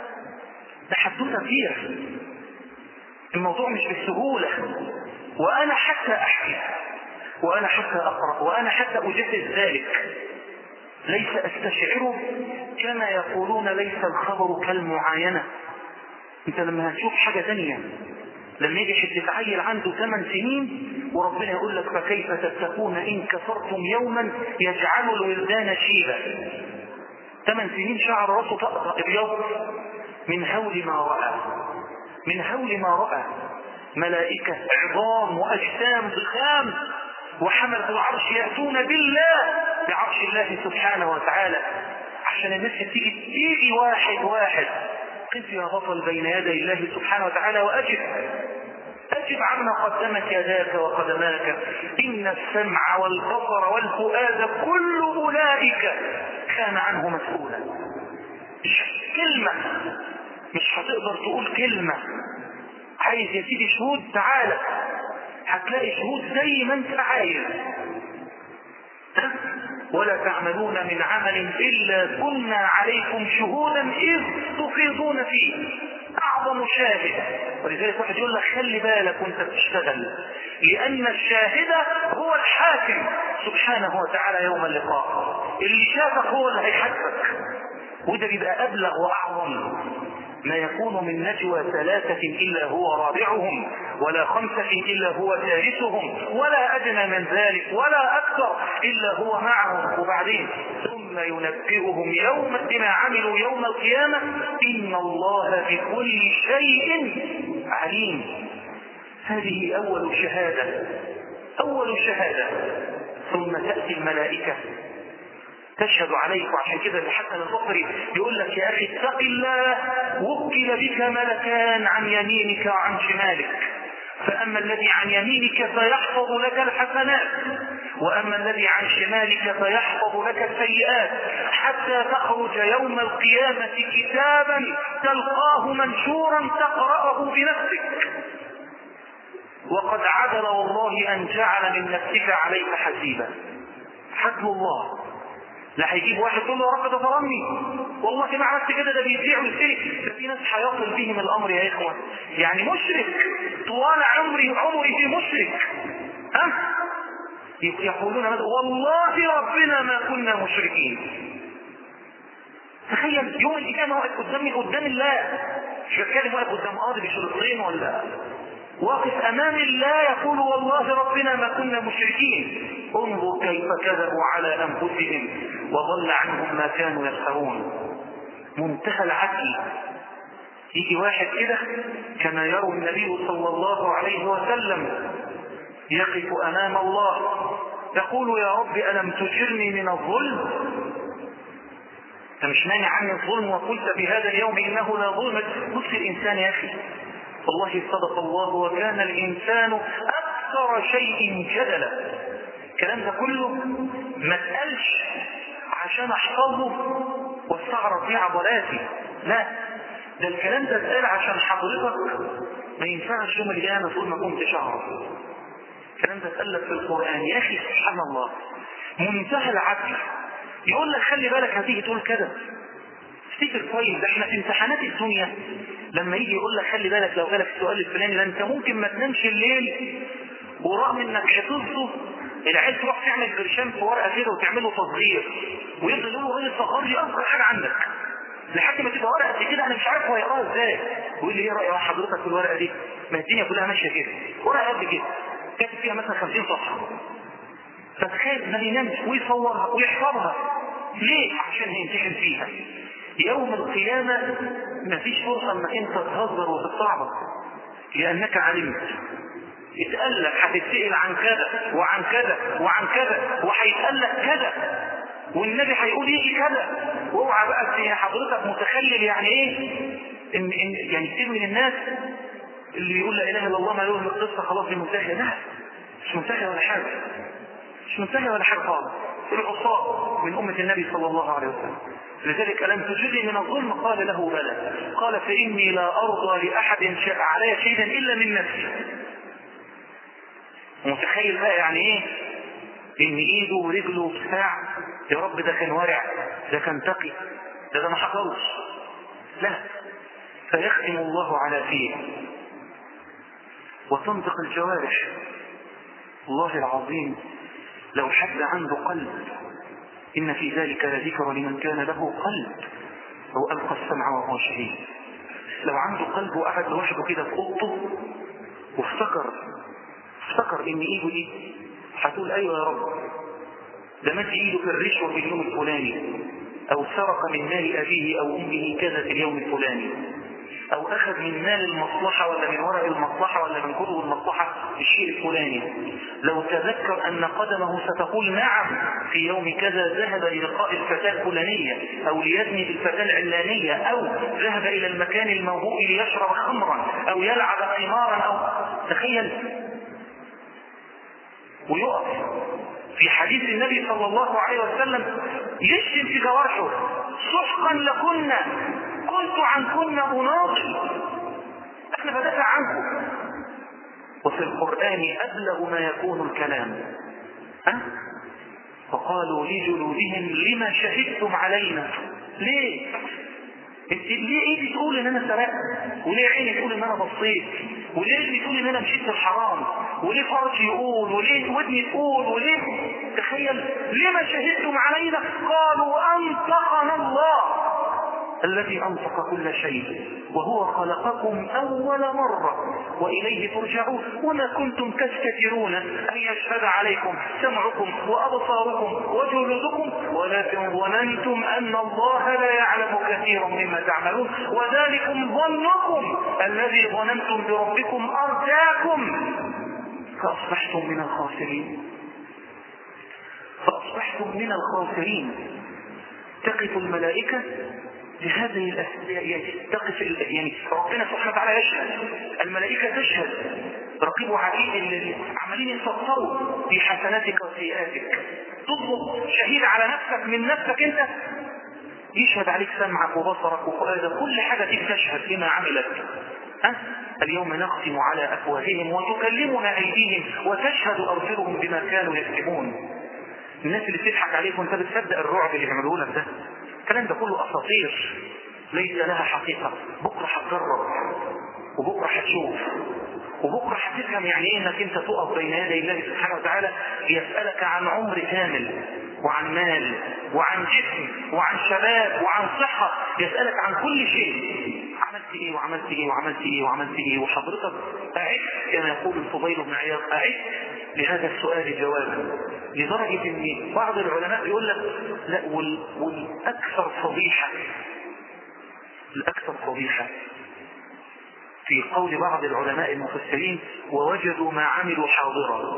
تحدث فيها الموضوع مش بالسهولة وأنا حتى أحكي وأنا حتى أقرأ وأنا حتى أجهز ذلك ليس أستشعره كما يقولون ليس الخبر كالمعاينة انت لما هتشوف حاجة تانية لما يجي حد عيل عنده 8 سنين وربنا يقول لك فكيف تتقون إن كفرتم يوما يجعل الولدان شيبا ثمان سنين شعر راسه طقطق ابيض من هول ما رأى من هول ما رأى ملائكة عظام وأجسام ضخام وحملة العرش يأتون بالله بعرش الله سبحانه وتعالى عشان الناس تيجي تيجي واحد واحد قف يا بطل بين يدي الله سبحانه وتعالى وأجب أجب عما قدمت يداك وقدماك إن السمع والبصر والفؤاد كل أولئك كان عنه مسؤولا مش كلمة مش هتقدر تقول كلمة عايز يا سيدي شهود تعالى هتلاقي شهود زي ما انت عايز ولا تعملون من عمل إلا كنا عليكم شهودا إذ تفيضون فيه أعظم شاهد ولذلك واحد يقول لك خلي بالك وانت بتشتغل لأن الشاهد هو الحاكم سبحانه وتعالى يوم اللقاء اللي شافك هو اللي هيحاسبك وده بيبقى أبلغ وأعظم ما يكون من نجوى ثلاثة إلا هو رابعهم ولا خمسة إلا هو ثالثهم ولا أدنى من ذلك ولا أكثر إلا هو معهم وبعدين ثم ينبئهم يوم بما عملوا يوم القيامة إن الله بكل شيء عليم هذه أول شهادة أول شهادة ثم تأتي الملائكة تشهد عليك وعشان كده الحسن البصري يقول لك يا اخي اتق الله وكل بك ملكان عن يمينك وعن شمالك فاما الذي عن يمينك فيحفظ لك الحسنات واما الذي عن شمالك فيحفظ لك السيئات حتى تخرج يوم القيامه كتابا تلقاه منشورا تقراه بنفسك وقد عدل والله ان جعل من نفسك عليك حسيبا حسب الله لا هيجيب واحد يقول له يا رب ده ظلمني والله ما عملت كده ده بيبيع ويشتري ده في ناس هيصل بهم الامر يا اخوان يعني مشرك طوال عمري عمري في مشرك ها يقولون والله ربنا ما كنا مشركين تخيل يوم القيامه واقف قدامي قدام الله مش بتكلم واقف قدام قاضي بشرطين ولا واقف امام الله يقول والله ربنا ما كنا مشركين انظر كيف كذبوا على انفسهم وضل عنهم ما كانوا يسخرون منتهى العدل يجي واحد كده كما يروي النبي صلى الله عليه وسلم يقف امام الله يقول يا رب الم تجرني من الظلم انت مش مانع عني الظلم وقلت في هذا اليوم انه لا ظلم بص الانسان يا اخي والله صدق الله وكان الانسان اكثر شيء جدلا الكلام ده كله ما اتقالش عشان احفظه واستعرض فيه عضلاتي لا ده الكلام ده اتقال عشان حضرتك ما ينفعش يوم القيامه تقول ما كنت شعر الكلام ده اتقال لك في القران يا اخي سبحان الله منتهى العدل يقول لك خلي بالك هتيجي تقول كده افتكر كويس ده احنا في امتحانات الدنيا لما يجي يقول لك خلي بالك لو جالك السؤال الفلاني ده انت ممكن ما تنامش الليل ورغم انك حفظته العيال تروح تعمل برشام في ورقه كده وتعمله تصغير ويفضل يقول الراجل صغر لي اصغر حاجه عندك لحد ما تبقى ورقه قد كده انا مش عارف هو يقراها ازاي ويقول لي ايه راي حضرتك في الورقه دي ما الدنيا كلها ماشيه كده ورقه قد كده كاتب فيها مثلا 50 صفحه فتخيل ما ينامش ويصورها ويحفظها ليه؟ عشان هيمتحن فيها يوم القيامة مفيش فرصة انك انت تهزر وتستعبط لانك علمت اتقال لك هتتسأل عن كذا وعن كذا وعن كذا وهيتقال لك كذا والنبي هيقول يجي كذا واوعى بقى يا حضرتك متخيل يعني ايه ان, إن يعني كتير من الناس اللي يقول لا اله الا الله ما يقول القصه خلاص دي منتهيه لا مش منتهيه ولا حاجه مش منتهيه ولا حاجه خالص العصاة من أمة النبي صلى الله عليه وسلم لذلك ألم تجدي من الظلم قال له بلى قال فإني لا أرضى لأحد علي شيئا إلا من نفسي متخيل بقى يعني إيه إن إيده ورجله وبتاع يا رب ده كان ورع ده كان تقي ده ده ما حصلش لا فيختم الله على فيه وتنطق الجوارح الله العظيم لو حد عنده قلب إن في ذلك لذكر لمن كان له قلب أو ألقى السمع وهو شهيد لو عنده قلب وقعد لوحده كده في أوضته وافتكر افتكر إن إيده دي هتقول أيوة يا رب ده مد إيده في الرشوة في اليوم الفلاني أو سرق من مال أبيه أو أمه كذا في اليوم الفلاني أو أخذ من مال المصلحة ولا من ورق المصلحة ولا من كتب المصلحة الشيء الفلاني لو تذكر أن قدمه ستقول نعم في يوم كذا ذهب للقاء الفتاة الفلانية أو ليزني بالفتاة العلانية أو ذهب إلى المكان الموهوب ليشرب خمرا أو يلعب قمارا أو تخيل ويقف في حديث النبي صلى الله عليه وسلم يشتم في جوارحه سحقا لكنا كنت عنكن اناضل احنا بدافع عنكم وفي القرآن أبلغ ما يكون الكلام أه؟ فقالوا لجلودهم لما شهدتم علينا ليه ليه ايدي تقول ان انا سرقت وليه عيني تقول ان انا بصيت وليه رجلي تقول ان انا مشيت في الحرام وليه فرجي يقول وليه ودني تقول وليه تخيل لما شهدتم علينا قالوا انطقنا الله الذي أنطق كل شيء وهو خلقكم أول مرة وإليه ترجعون وما كنتم تستترون أن يشهد عليكم سمعكم وأبصاركم وجلودكم ولكن ظننتم أن الله لا يعلم كثيرا مما تعملون وذلكم ظنكم الذي ظننتم بربكم أرجاكم فأصبحتم من الخاسرين فأصبحتم من الخاسرين تقف الملائكة بهذه الأسئلة يعني تقف يعني ربنا سبحانه وتعالى يشهد الملائكة تشهد رقيب وعتيد اللي عمالين يسطروا في حسناتك وسيئاتك تطلب شهيد على نفسك من نفسك انت يشهد عليك سمعك وبصرك وفؤادك كل حاجة فيك تشهد بما عملت أه؟ اليوم نختم على أفواههم وتكلمنا أيديهم وتشهد أرجلهم بما كانوا يكتبون الناس اللي بتضحك عليك وانت بتصدق الرعب اللي بيعملوه لك ده الكلام ده كله اساطير ليس لها حقيقه بكره هتجرب وبكره هتشوف وبكره هتفهم يعني ايه انك انت تقف بين يدي الله سبحانه وتعالى يسالك عن عمر كامل وعن مال وعن جسم وعن شباب وعن صحه يسالك عن كل شيء عملت ايه وعملت ايه وعملت ايه وعملت ايه وحضرتك اعد كما يقول الفضيل بن عياض اعد لهذا السؤال جوابا لدرجة ان بعض العلماء يقول لك لا وال... والاكثر فضيحة الاكثر فضيحة في قول بعض العلماء المفسرين ووجدوا ما عملوا حاضرا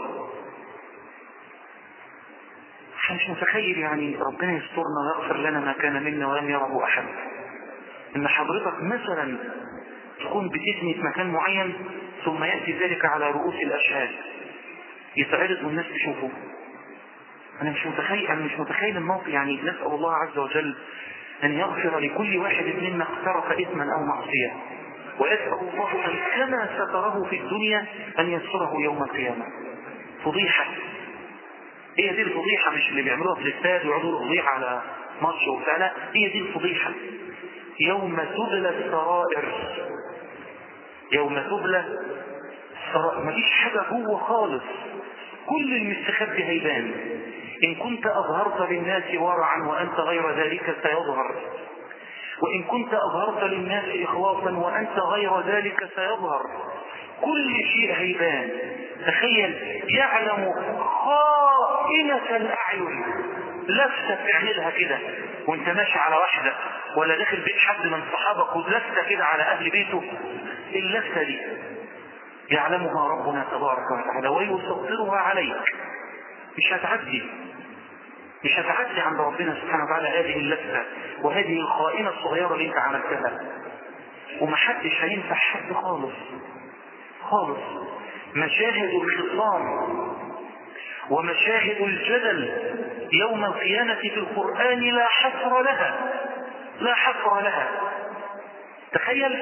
مش متخيل يعني ربنا يسترنا ويغفر لنا ما كان منا ولم يره احد ان حضرتك مثلا تكون بتثني في مكان معين ثم يأتي ذلك على رؤوس الاشهاد يتعرض والناس تشوفه انا مش متخيل انا مش متخيل الموقف يعني نسال الله عز وجل ان يغفر لكل واحد منا اقترف اثما او معصيه ويسال الله ان كما ستره في الدنيا ان يستره يوم القيامه فضيحه هي دي الفضيحه مش اللي بيعملوها في الاستاد ويقعدوا فضيحه على ماتش وبتاع لا هي دي الفضيحه يوم تبلى السرائر يوم تبلى السرائر مفيش حاجه جوه خالص كل المستخبي هيبان إن كنت أظهرت للناس ورعا وأنت غير ذلك سيظهر وإن كنت أظهرت للناس إخلاصا وأنت غير ذلك سيظهر كل شيء هيبان تخيل يعلم خائنة الأعين لفتة تعملها كده وانت ماشي على واحدة ولا داخل بيت حد من صحابك ولفتة كده على أهل بيته اللفتة دي يعلمها ربنا تبارك وتعالى ويسطرها عليك مش هتعدي مش هتعدي عند ربنا سبحانه وتعالى هذه اللفة وهذه الخائنة الصغيرة اللي انت عملتها ومحدش هينفع حد خالص خالص مشاهد الخصام ومشاهد الجدل يوم القيامة في القرآن لا حصر لها لا حصر لها تخيل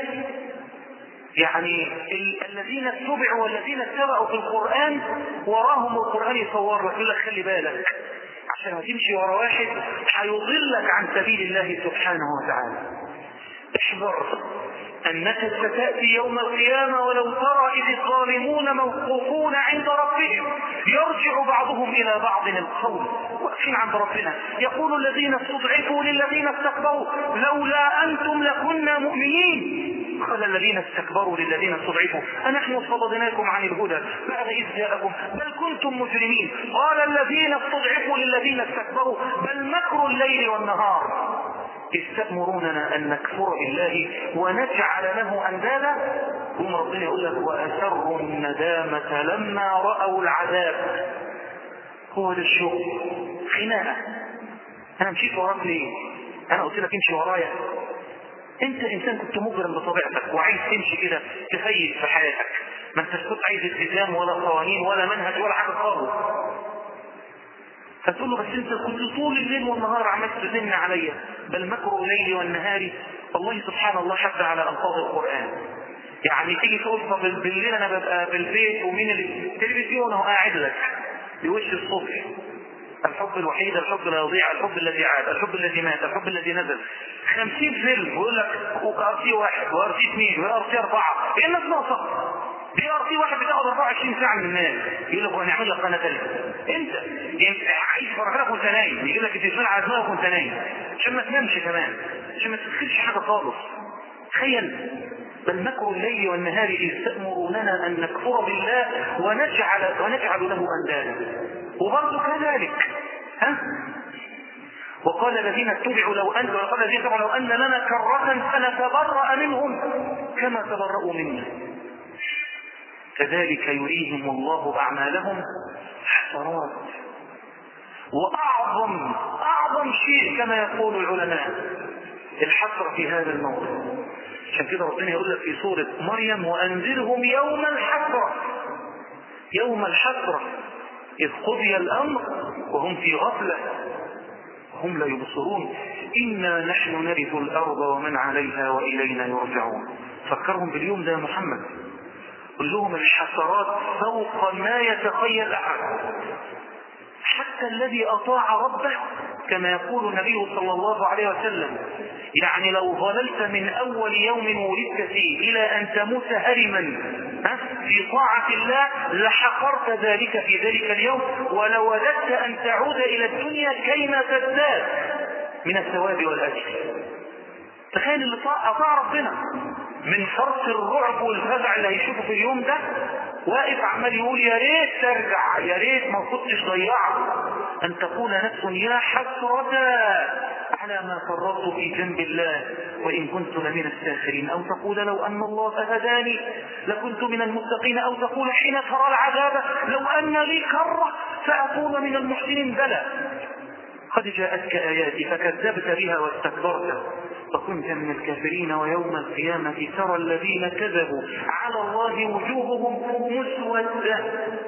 يعني ال الذين اتبعوا والذين اتبعوا في القرآن وراهم القرآن يصور لك يقول لك خلي بالك عشان هتمشي ورا واحد هيضلك عن سبيل الله سبحانه وتعالى احذر انك ستاتي يوم القيامه ولو ترى اذ الظالمون موقوفون عند ربهم يرجع بعضهم الى بعض القول واقفين عند ربنا يقول الذين استضعفوا للذين استكبروا لولا انتم لكنا مؤمنين قال الذين استكبروا للذين استضعفوا أنحن صددناكم عن الهدى بعد إذ جاءكم بل كنتم مجرمين قال الذين استضعفوا للذين استكبروا بل مكر الليل والنهار إذ تأمروننا أن نكفر بالله ونجعل له أندادا ثم ربنا يقول لك وأسروا الندامة لما رأوا العذاب هو ده الشغل خناقة أنا مشيت وراك ليه؟ أنا قلت لك امشي ورايا أنت إنسان كنت مجرم بطبيعتك وعايز تمشي كده تخيل في حياتك ما انتش كنت عايز التزام ولا قوانين ولا منهج ولا حاجة خالص فتقول له بس انت كنت طول الليل والنهار عمال تزن عليا بل مكر الليل والنهار الله سبحان الله حتى على الفاظ القران يعني تيجي تقول طب بالليل انا ببقى بالبيت ومين اللي التلفزيون هو قاعد لك بوش الصبح الحب الوحيد الحب لا يضيع الحب الذي عاد الحب الذي مات الحب الذي نزل خمسين فيلم ويقول لك ار سي واحد وار سي اثنين وار سي اربعه ايه الناس ناقصه دي ار سي واحد بتاخد 24 ساعه من الناس يقول لك هنعمل لك قناه ثالثه انت يعني عايز فرح لك وانت نايم يقول لك التلفزيون على دماغك وانت نايم عشان ما تنامش كمان عشان ما تدخلش حاجه خالص تخيل بل مكر الليل والنهار إذ تأمروننا أن نكفر بالله ونجعل, ونجعل له أندادا وبرضه كذلك ها وقال الذين اتبعوا لو أن وقال الذين اتبعوا لو أن لنا كرة فنتبرأ منهم كما تبرأوا منا كذلك يريهم الله أعمالهم حسرات وأعظم أعظم شيء كما يقول العلماء الحسرة في هذا الموضوع عشان كده ربنا يقول لك في سورة مريم وأنذرهم يوم الحسرة يوم الحسرة إذ قضي الأمر وهم في غفلة هم لا يبصرون إنا نحن نرث الأرض ومن عليها وإلينا يرجعون فكرهم باليوم ده يا محمد قل لهم الحسرات فوق ما يتخيل أحد حتى الذي أطاع ربه كما يقول النبي صلى الله عليه وسلم يعني لو ظللت من أول يوم ولدت فيه إلى أن تموت هرما في طاعة الله لحقرت ذلك في ذلك اليوم ولوددت أن تعود إلى الدنيا كيما تزداد من الثواب والأجر تخيل اللي أطاع ربنا من فرط الرعب والفزع اللي هيشوفه في اليوم ده واقف عمال يقول يا ريت ترجع يا ريت ما كنتش ضيعت ان تقول نفس يا حسرة على ما فرطت في جنب الله وان كنت لمن الساخرين او تقول لو ان الله هداني لكنت من المتقين او تقول حين ترى العذاب لو ان لي كرة فاكون من المحسنين بلى قد جاءتك آياتي فكذبت بها واستكبرت وكنت من الكافرين ويوم القيامة ترى الذين كذبوا على الله وجوههم مسودة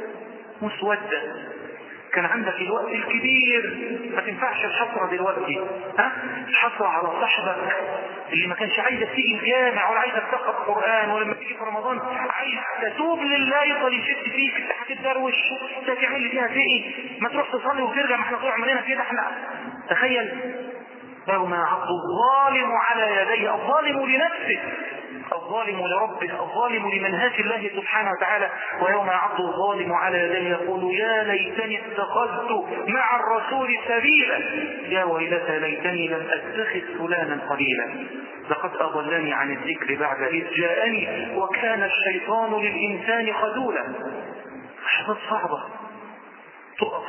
مسودة كان عندك الوقت الكبير ما تنفعش الحسرة دلوقتي ها الحسرة على صاحبك اللي ما كانش عايزك تيجي الجامع ولا عايزك تقرا قرآن ولما تيجي في رمضان عايز تتوب لله يفضل يشد فيك انت هتتدروش انت هتعمل لي فيها ايه ما تروح تصلي وترجع ما احنا طول عمرنا كده احنا تخيل يوم يعض الظالم على يديه الظالم لنفسه الظالم لربه الظالم لمنهاج الله سبحانه وتعالى ويوم يعض الظالم على يديه يقول يا ليتني اتخذت مع الرسول سبيلا يا ويلتى ليتني لم اتخذ فلانا قليلا لقد اضلني عن الذكر بعد اذ جاءني وكان الشيطان للانسان خذولا لحظات صعبه تقف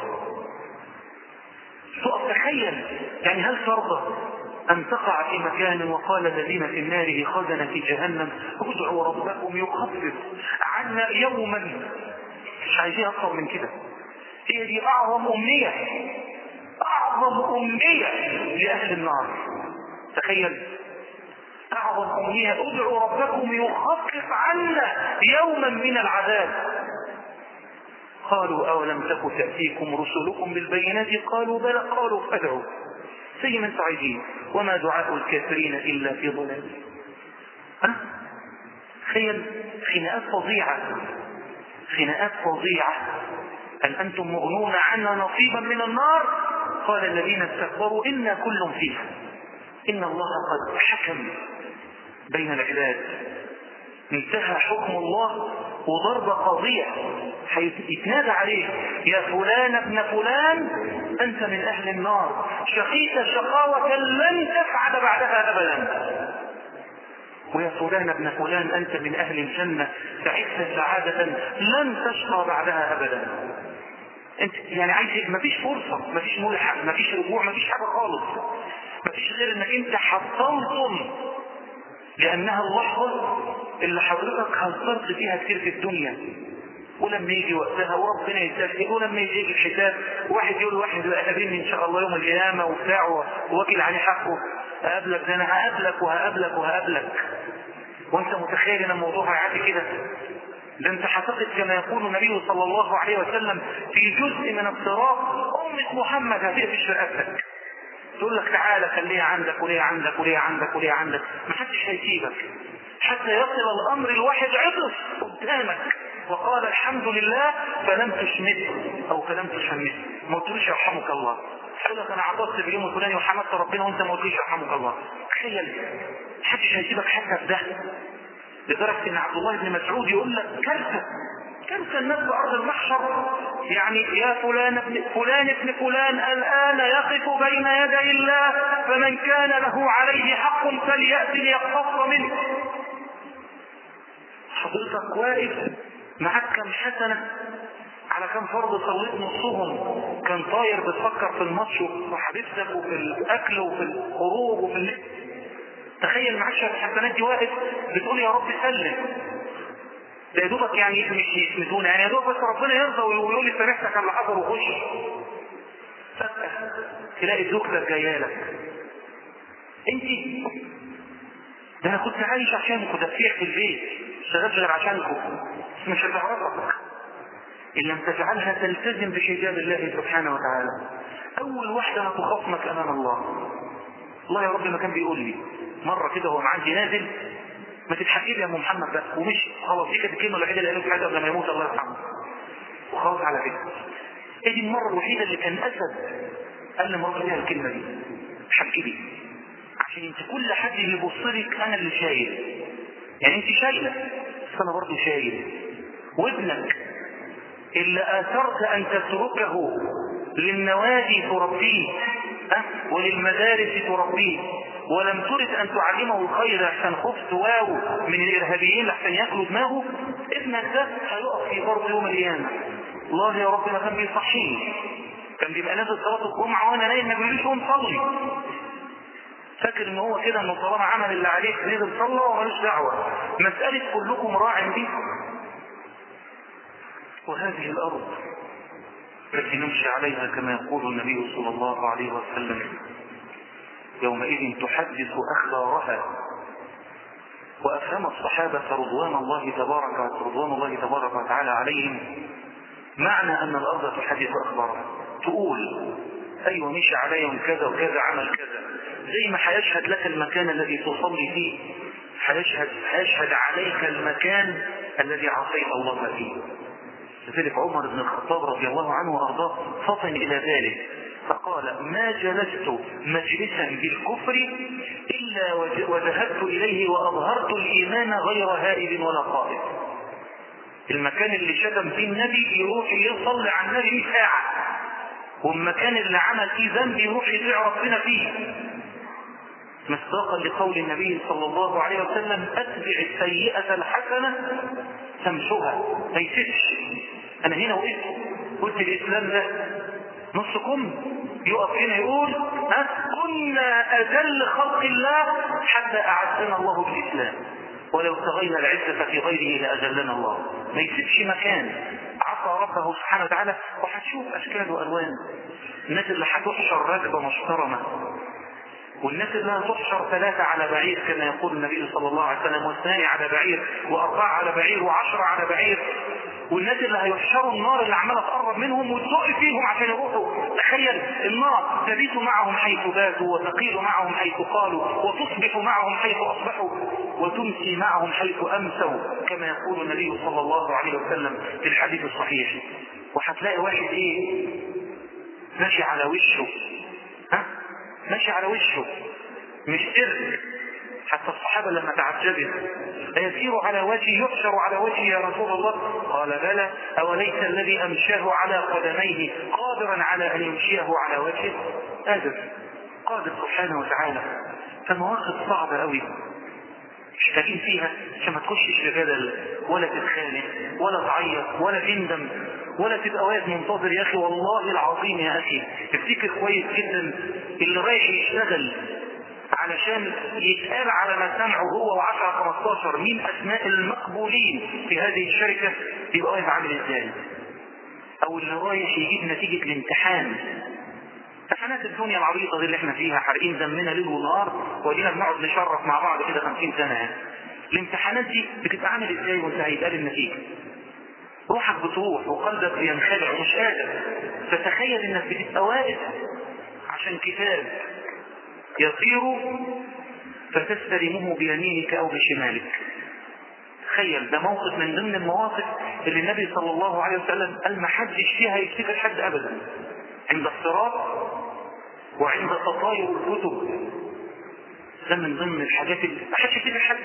تقف تخيل يعني هل ترضى أن تقع في مكان وقال الذين في النار خزنة جهنم ادعوا ربكم يخفف عنا يوما مش عايزين أكثر من كده هي دي أعظم أمنية أعظم أمنية لأهل النار تخيل أعظم أمنية ادعوا ربكم يخفف عنا يوما من العذاب قالوا أولم تك تأتيكم رسلكم بالبينات قالوا بلى قالوا فادعوا زي ما انتم عايزين وما دعاء الكافرين إلا في ضلال ها تخيل خناقات فظيعة خناقات فظيعة هل أنتم مغنون عنا نصيبا من النار قال الذين استكبروا إنا كل فيها إن الله قد حكم بين العباد انتهى حكم الله وضرب قضية هيتنادى عليه يا فلان ابن فلان أنت من أهل النار شقيت شقاوة لن تفعل بعدها أبدا ويا فلان ابن فلان أنت من أهل الجنة سعدت سعادة لن تشقى بعدها أبدا انت يعني عايز مفيش فرصة مفيش ملحق مفيش رجوع مفيش حاجة خالص مفيش غير انك انت حصلتم لانها اللحظة اللي حضرتك هزرت فيها كتير في الدنيا ولما يجي وقتها وربنا يسهل ولما يجي الحساب واحد يقول واحد قابلني ان شاء الله يوم القيامه وبتاع واكل عليه حقه اقابلك ده انا هقابلك وهقابلك وهقابلك وانت متخيل ان الموضوع هيعدي كده ده انت حققت كما يقول النبي صلى الله عليه وسلم في جزء من الصراط امة محمد هتقفش رقبتك تقول لك تعالى خليها عندك وليه عندك وليه عندك وليه عندك ما حدش هيسيبك حتى يصل الامر الواحد عطس قدامك وقال الحمد لله فلم تشمته او فلم تشمته ما قلتلوش يرحمك الله يقول لك انا عطست في اليوم الفلاني وحمدت ربنا وانت ما قلتليش يرحمك الله تخيل محدش هيسيبك حتى في ده لدرجه ان عبد الله بن مسعود يقول لك كارثه كارثه الناس في ارض المحشر يعني يا فلان ابن فلان ابن فلان الان يقف بين يدي الله فمن كان له عليه حق فلياتي ليقتص منه حضرتك واقف معاك كم حسنة على كم فرض صليت نصهم كان طاير بتفكر في الماتش وحبيبتك وفي الاكل وفي الخروج وفي اللبس تخيل معاك الحسنات دي واقف بتقول يا رب سلم ده يا دوبك يعني مش يسمتونا يعني يا دوبك بس ربنا يرضى ويقول لي سامحتك على اللي حصل وخش فجأة تلاقي زوجتك جايه لك انت ده انا كنت عايش عشانكم دفيع في البيت اشتغلت غير عشانكم مش هتعرفك ان لم تجعلها تلتزم بحجاب الله سبحانه وتعالى اول واحده هتخاصمك امام الله الله يا رب ما كان بيقول لي مره كده هو معدي نازل ما تتحكي لي يا ام محمد بقى ومش خلاص دي كانت الكلمه الوحيده اللي قالها في حياته قبل ما يموت الله يرحمه وخلاص على كده ايه دي المره الوحيده اللي كان اسد قال لمراته فيها الكلمه دي حكي لي عشان انت كل حد بيبص لك انا اللي شايل يعني انت شايله بس انا برضه شايل وابنك اللي اثرت ان تتركه للنوادي تربيه أه؟ وللمدارس تربيه ولم ترد ان تعلمه الخير عشان خفت واو من الارهابيين لحسن ياكلوا دماغه ابنك ده هيقف في برضه يوم القيامه الله يا رب ما كان بيصحيني كان بيبقى نازل صلاه الجمعه وانا نايم ما بيقوليش قوم صلي فاكر ان هو كده انه طالما عمل اللي عليه نزل صلى ومالوش دعوه مساله كلكم راع دي وهذه الارض التي نمشي عليها كما يقول النبي صلى الله عليه وسلم يومئذ تحدث اخبارها وافهم الصحابه رضوان الله تبارك رضوان الله تبارك وتعالى عليهم معنى ان الارض تحدث اخبارها تقول ايوه مشي عليهم كذا وكذا عمل كذا زي ما هيشهد لك المكان الذي تصلي فيه هيشهد هيشهد عليك المكان الذي عصيت الله فيه لذلك عمر بن الخطاب رضي الله عنه وارضاه فطن الى ذلك فقال ما جلست مجلسا بالكفر الا وذهبت اليه واظهرت الايمان غير هائب ولا قائد المكان اللي شتم فيه النبي يروح يصلي على النبي ساعه والمكان اللي عمل فيه ذنب يروح يطيع ربنا فيه مصداقا لقول النبي صلى الله عليه وسلم اتبع السيئة الحسنة تمشها ما يسيبش انا هنا وقفت قلت الاسلام ده نص كم يقف هنا يقول ها كنا اذل خلق الله حتى اعزنا الله بالاسلام ولو ابتغينا العزة في غيره لأذلنا الله ما يسيبش مكان عصى ربه سبحانه وتعالى وهتشوف أشكال وألوان الناس اللي هتحشر راكبة محترمة والناس اللي هتحشر ثلاثة على بعير كما يقول النبي صلى الله عليه وسلم واثنان على بعير وأربعة على بعير وعشرة على بعير والناس اللي هيحشروا النار اللي عمالة تقرب منهم وتزق فيهم عشان يروحوا تخيل النار تبيت معهم حيث باتوا وتقيل معهم حيث قالوا وتصبح معهم حيث أصبحوا وتمسي معهم حيث أمسوا كما يقول النبي صلى الله عليه وسلم في الحديث الصحيح وهتلاقي واحد ايه ماشي على وشه ها ماشي على وشه مش سر حتى الصحابة لما تعجبت أيسير على وجهي يحشر على وجهي يا رسول الله قال بلى أوليس الذي أمشاه على قدميه قادرا على أن يمشيه على وجهه قادر قادر سبحانه وتعالى فمواقف صعبة قوي محتاجين فيها عشان ما تخشش في جدل ولا تتخانق ولا تعيط ولا تندم ولا تبقى واقف منتظر يا اخي والله العظيم يا اخي افتكر كويس جدا اللي رايح يشتغل علشان يتقال على ما سمعه هو و10 15 مين اسماء المقبولين في هذه الشركه يبقى واقف عامل ازاي او اللي رايح يجيب نتيجه الامتحان امتحانات الدنيا العريضه دي اللي احنا فيها حارقين دمنا ليل ونهار وادينا بنقعد نشرف مع بعض كده 50 سنه يعني الامتحانات دي بتبقى عامل ازاي وانت هيتقال النتيجه روحك بتروح وقلبك بينخدع ومش قادر فتخيل انك بتبقى واقف عشان كتاب يطير فتستلمه بيمينك او بشمالك تخيل ده موقف من ضمن المواقف اللي النبي صلى الله عليه وسلم قال ما حدش فيها يفتكر حد ابدا عند الصراط وعند تطاير الكتب ده من ضمن الحاجات اللي ما حدش يفتكر حد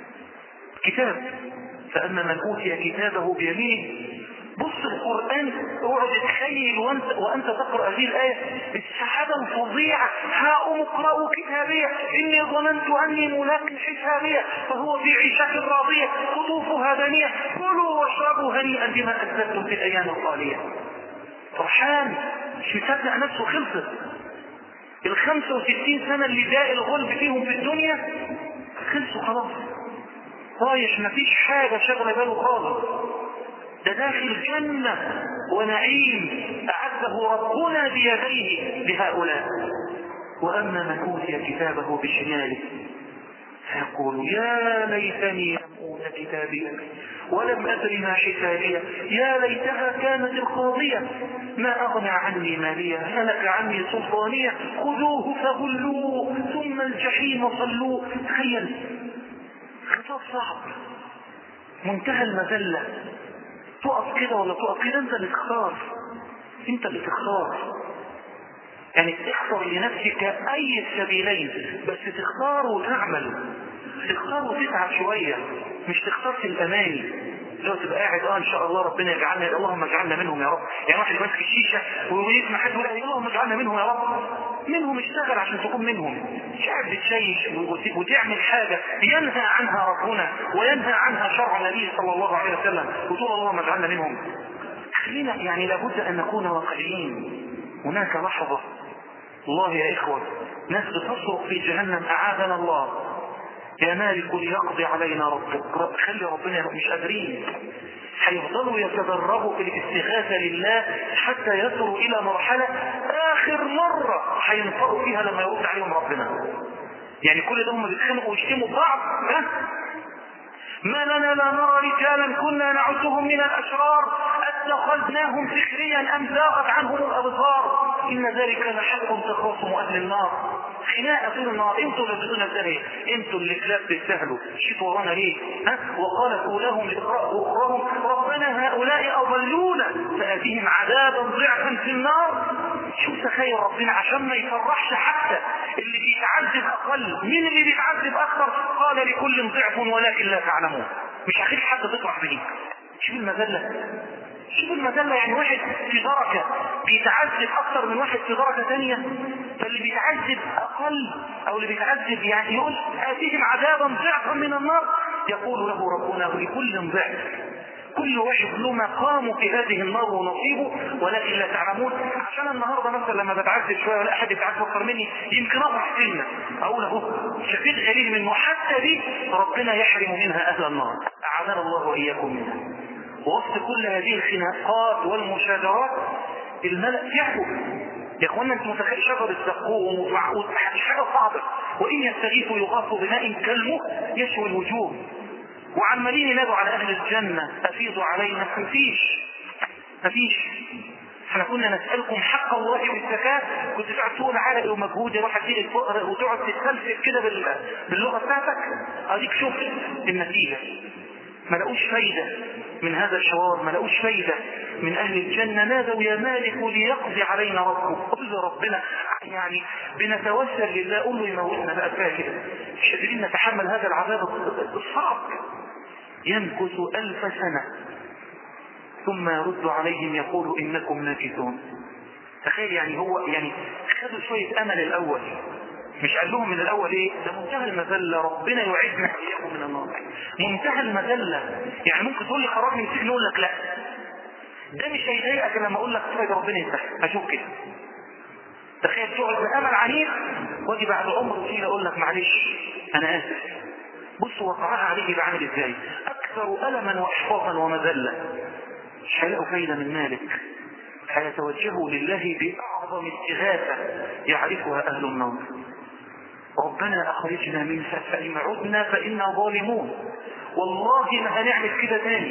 كتاب فاما من اوتي كتابه بيمينه بص القرآن اقعد تخيل وانت, وانت تقرأ هذه الآية السحابة الفظيعة هاؤم اقرأوا كتابية إني ظننت أني ملاك حسابية فهو في عيشة راضية قطوفها دانية كلوا واشربوا هنيئا بما أسلفتم في الأيام الخالية فرحان مش مصدق نفسه خلصت ال 65 سنة اللي داء الغلب فيهم في الدنيا خلصوا خلاص طايش مفيش حاجة شغلة باله خالص ده داخل جنة ونعيم أعده ربنا بيديه لهؤلاء وأما من أوتي كتابه بشماله فيقول يا ليتني لم أوت كتابي ولم أدر ما حسابية يا ليتها كانت القاضية ما أغنى عني مالية هلك عني سلطانية خذوه فغلوه ثم الجحيم صلوه تخيل خطاب صعب منتهى المذلة تقف كده ولا تقف كده انت اللي تختار انت اللي تختار يعني تختار لنفسك اي السبيلين بس تختار وتعمل تختار وتتعب شوية مش تختار في الاماني لو تبقى قاعد اه ان شاء الله ربنا يجعلنا اللهم اجعلنا منهم يا رب يعني واحد ماسك الشيشه ويسمع حد يقول اللهم اجعلنا منهم يا رب منهم اشتغل عشان تكون منهم مش قاعد بتشيش وتعمل حاجه ينهى عنها ربنا وينهى عنها شرع النبي صلى الله عليه وسلم وتقول اللهم اجعلنا منهم خلينا يعني لابد ان نكون واقعيين هناك لحظه الله يا اخوه ناس بتصرخ في جهنم اعاذنا الله يا مالك ليقضي علينا ربك رب خلي ربنا مش قادرين هيفضلوا يتدربوا في الاستغاثة لله حتى يصلوا إلى مرحلة آخر مرة هينفقوا فيها لما يرد عليهم ربنا يعني كل ده هم بيتخانقوا ويشتموا بعض ها ما لنا لا نرى رجالا كنا نعدهم من الأشرار اتخذناهم سخريا أم زاغت عنهم الأبصار إن ذلك لحق تخاصم أهل النار خناقة طول النهار انتوا اللي بدون الزهية انتوا اللي كلاب تستاهلوا شيتوا ورانا ليه ها وقالت أولاهم لأخراهم ربنا هؤلاء أضلونا فآتيهم عذابا ضعفا في النار شوف تخيل ربنا عشان ما يفرحش حتى اللي بيتعذب أقل مين اللي بيتعذب أكثر قال لكل ضعف ولكن لا تعلمون مش هخلي حد تطرح به شوف المذلة شوف المذلة يعني واحد في درجة بيتعذب أكثر من واحد في درجة ثانية فاللي بيتعذب أقل أو اللي بيتعذب يعني يقول آتيهم عذابا ضعفا من النار يقول له ربنا لكل ضعف كل واحد له مقامه في هذه النار ونصيبه ولكن لا تعلمون عشان النهارده مثلا لما بتعذب شويه ولا احد يتعذب اكثر مني يمكن اضعف سنه اقول اهو شفيق قليل منه حتى دي ربنا يحرم منها اهل النار اعاذنا الله واياكم منها ووسط كل هذه الخناقات والمشاجرات الملأ تعبوا يا اخوانا انتم متخيل شجر الزقوم ومعقود حاجه صعبه وان يستغيثوا يغاثوا بماء كالمهل يشوي الوجوه وعمالين ينادوا على اهل الجنه افيضوا علينا مفيش مفيش احنا كنا نسألكم حق الله بالزكاة كنت تقعد تقول عرقي ومجهودي راح اديك الفقر وتقعد تتفلسف كده باللغة بتاعتك اديك شفت النتيجة ما لقوش فايدة من هذا الحوار ما لقوش فايدة من أهل الجنة نادوا يا مالك ليقضي علينا ربك قل ربنا يعني بنتوسل لله قول له يموتنا بقى كده مش قادرين نتحمل هذا العذاب الصعب يمكث ألف سنة ثم يرد عليهم يقول إنكم ماكثون تخيل يعني هو يعني خدوا شوية أمل الأول مش قال لهم من الاول ايه ده منتهى المذله ربنا يعيدنا واياكم من النار منتهى المذله يعني ممكن تقول لي خرجني من السجن يقول لك لا ده مش هيضايقك لما اقول لك طيب ربنا يفتح اشوف كده تخيل تقعد بامل عنيف واجي بعد عمر طويل اقول لك معلش انا اسف بص وقعها عليه يبقى عامل ازاي اكثر الما واحباطا ومذله مش هيلاقوا فايده من مالك هيتوجهوا لله باعظم استغاثه يعرفها اهل النار ربنا اخرجنا منها فان عدنا فانا ظالمون والله ما هنعمل كده تاني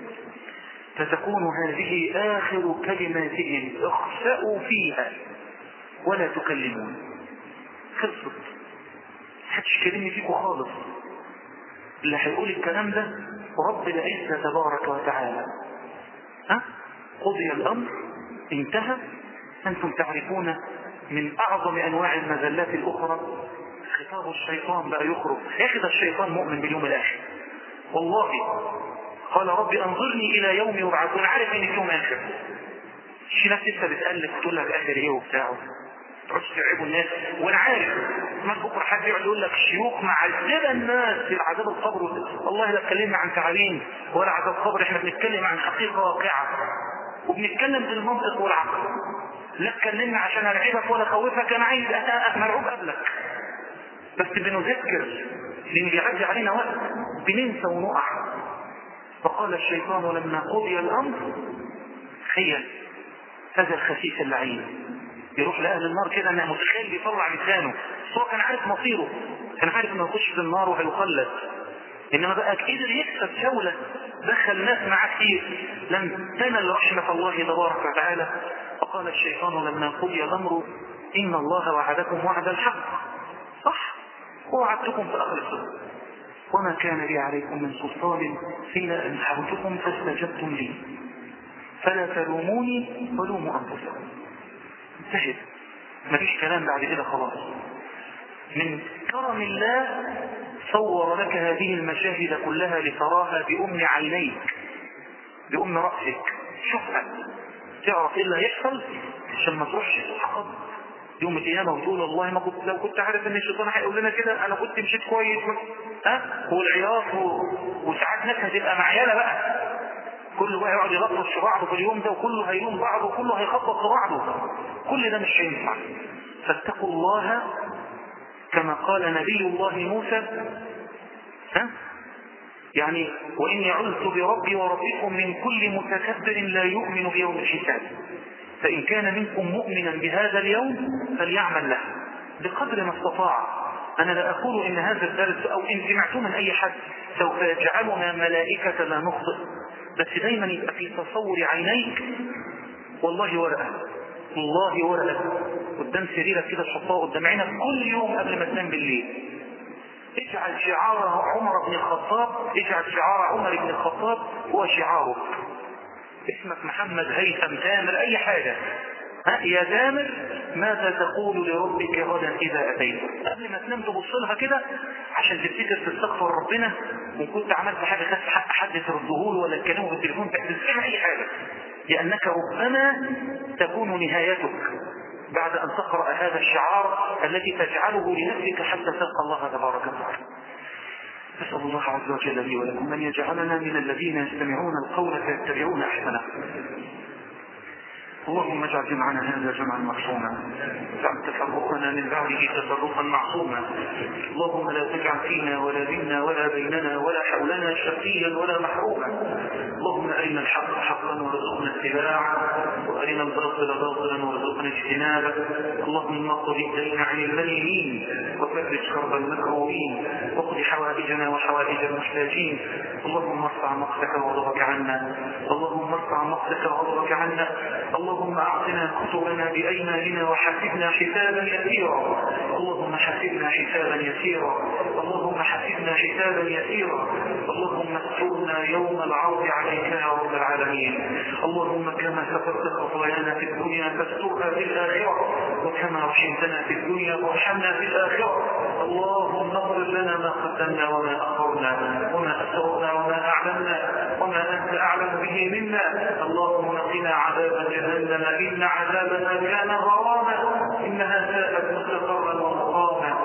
فتكون هذه اخر كلماتهم اخسأوا فيها ولا تكلمون خلصت محدش يكلمني فيكم خالص اللي هيقول الكلام ده رب العزة تبارك وتعالى ها قضي الأمر انتهى أنتم تعرفون من أعظم أنواع المذلات الأخرى خطاب الشيطان بقى يخرج يا أخي ده الشيطان مؤمن باليوم الآخر والله قال رب أنظرني إلى يوم يبعثون عارف إن يوم آخر في ناس لسه بتألف وتقول لك آخر إيه وبتاعه تقعدش تعبوا الناس وانا عارف ما بكره حد يقعد يقول لك الشيوخ معذبه الناس في العذاب القبر والله لا اتكلمنا عن تعابين ولا عذاب قبر احنا بنتكلم عن حقيقه واقعه وبنتكلم بالمنطق والعقل لا اتكلمنا عشان العبك ولا خوفك انا عايز ابقى مرعوب قبلك بس بنذكر لان بيعدي علينا وقت بننسى ونقع فقال الشيطان لما قضي الامر خيل هذا الخسيس اللعين يروح لأهل النار كده انه متخيل بيطلع لسانه بس هو كان عارف مصيره كان عارف انه يخش في النار وهيخلد انما بقى قدر يكسب جولة دخل ناس معاه كتير لم تنل رحمة الله تبارك وتعالى فقال الشيطان لما قضي الامر ان الله وعدكم وعد الحق صح ووعدتكم في اخر السنة وما كان لي عليكم من سلطان إلا أن دعوتكم فاستجبتم لي فلا تلوموني ولوموا أنفسكم انتهت مفيش كلام بعد كده خلاص من كرم الله صور لك هذه المشاهد كلها لتراها بأم عينيك بأم رأسك شوفها تعرف ايه اللي هيحصل عشان ما تروحش تتحقق يوم القيامة وتقول والله ما كنت لو كنت عارف ان الشيطان هيقول لنا كده انا كنت مشيت كويس ها والعياط و... وساعات ناس هتبقى معيالة بقى كل واحد يقعد يغطس في بعضه في اليوم ده وكله هيلوم بعضه وكله هيخبط في بعضه كل ده مش هينفع فاتقوا الله كما قال نبي الله موسى ها يعني وإني عذت بربي وربكم من كل متكبر لا يؤمن بيوم الحساب فإن كان منكم مؤمنا بهذا اليوم فليعمل له بقدر ما استطاع أنا لا أقول إن هذا الدرس أو إن سمعتم من أي حد سوف يجعلنا ملائكة لا نخطئ بس دايما يبقى في تصور عينيك والله ورقة والله ورقة قدام سريرك كده تحطها قدام عينك كل يوم قبل ما تنام بالليل اجعل شعار عمر بن الخطاب اجعل شعار عمر بن الخطاب هو شعارك اسمك محمد هيثم تامر اي حاجة ها يا تامر ماذا تقول لربك غدا اذا اتيت قبل ما تنام تبص لها كده عشان تفتكر تستغفر ربنا وان كنت عملت حاجه خدت حق حد ترده له ولا تكلمه بالتليفون تكتب اي حاجه لانك ربما تكون نهايتك بعد ان تقرا هذا الشعار الذي تجعله لنفسك حتى تلقى الله تبارك وتعالى نسأل الله عز وجل لي ولكم أن يجعلنا من الذين يستمعون القول فيتبعون أحسنه اللهم اجعل جمعنا هذا جمعا مرحوما واجعل تفرقنا من بعده تفرقا معصوما اللهم لا تجعل فينا ولا منا ولا بيننا ولا حولنا شقيا ولا محروما اللهم ارنا الحق حقا وارزقنا اتباعه وارنا الباطل باطلا وارزقنا اجتنابه اللهم اقض الدين عن المدينين وفرج كرب المكروبين واقض حوائجنا وحوائج المحتاجين اللهم ارفع مقتك وغضبك عنا اللهم ارفع مقتك وغضبك عنا اللهم اعطنا كتبنا بايماننا وحاسبنا حسابا يسيرا اللهم حاسبنا حسابا يسيرا اللهم حاسبنا حسابا يسيرا اللهم استرنا يوم العرض عليك يا رب العالمين اللهم كما سترت خطايانا في الدنيا فاسترها في الاخره وكما رحمتنا في الدنيا وارحمنا في الاخره اللهم اغفر لنا ما قدمنا وما اخرنا وما اسررنا وما اعلنا وما انت اعلم به منا اللهم نقنا عذاب جهنم ان عذابها كان غراما انها ساءت مستقرا ومقاما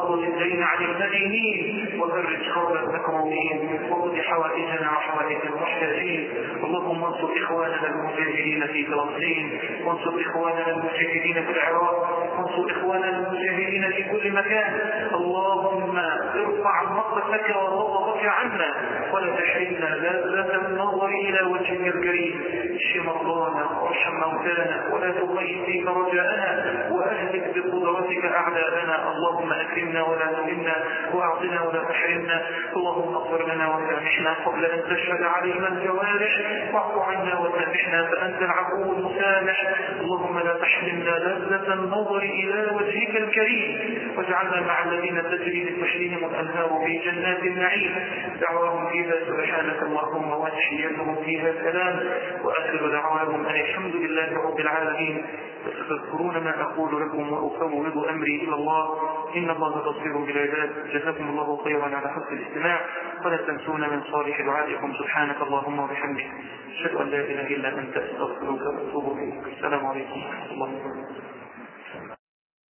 واقض الدين عن المدينين وفرج كرب المكروبين وقض حوائجنا وحوائج المحتاجين اللهم انصر اخواننا المجاهدين في فلسطين وانصر اخواننا المجاهدين في العراق وانصر اخواننا المجاهدين في كل مكان اللهم ارفع مقتك وغضبك عنا ولا تحرمنا لذة النظر الى وجهك الكريم اشف مرضانا وارحم موتانا ولا تضيق فيك رجاءنا واهلك بقدرتك اعداءنا اللهم اكرمنا ولا تهنا واعطنا ولا تحرمنا اللهم اغفر لنا وسامحنا قبل ان تشهد علينا الجوارح واعف عنا وسامحنا فانت العفو المسامح اللهم لا تحرمنا لذة النظر الى وجهك الكريم واجعلنا مع الذين تجري من تحتهم الانهار في جنات النعيم دعواهم فيها سبحانك اللهم وتحيتهم فيها سلام واخر دعواهم ان الحمد لله رب العالمين فتذكرون ما اقول لكم وافوض امري الى الله ان الله بصير بالعباد جزاكم الله خيرا على حسن الاستماع ولا تنسون من صالح دعائكم سبحانك اللهم وبحمدك اشهد ان لا اله الا انت استغفرك واتوب اليك السلام عليكم ورحمه الله وبركاته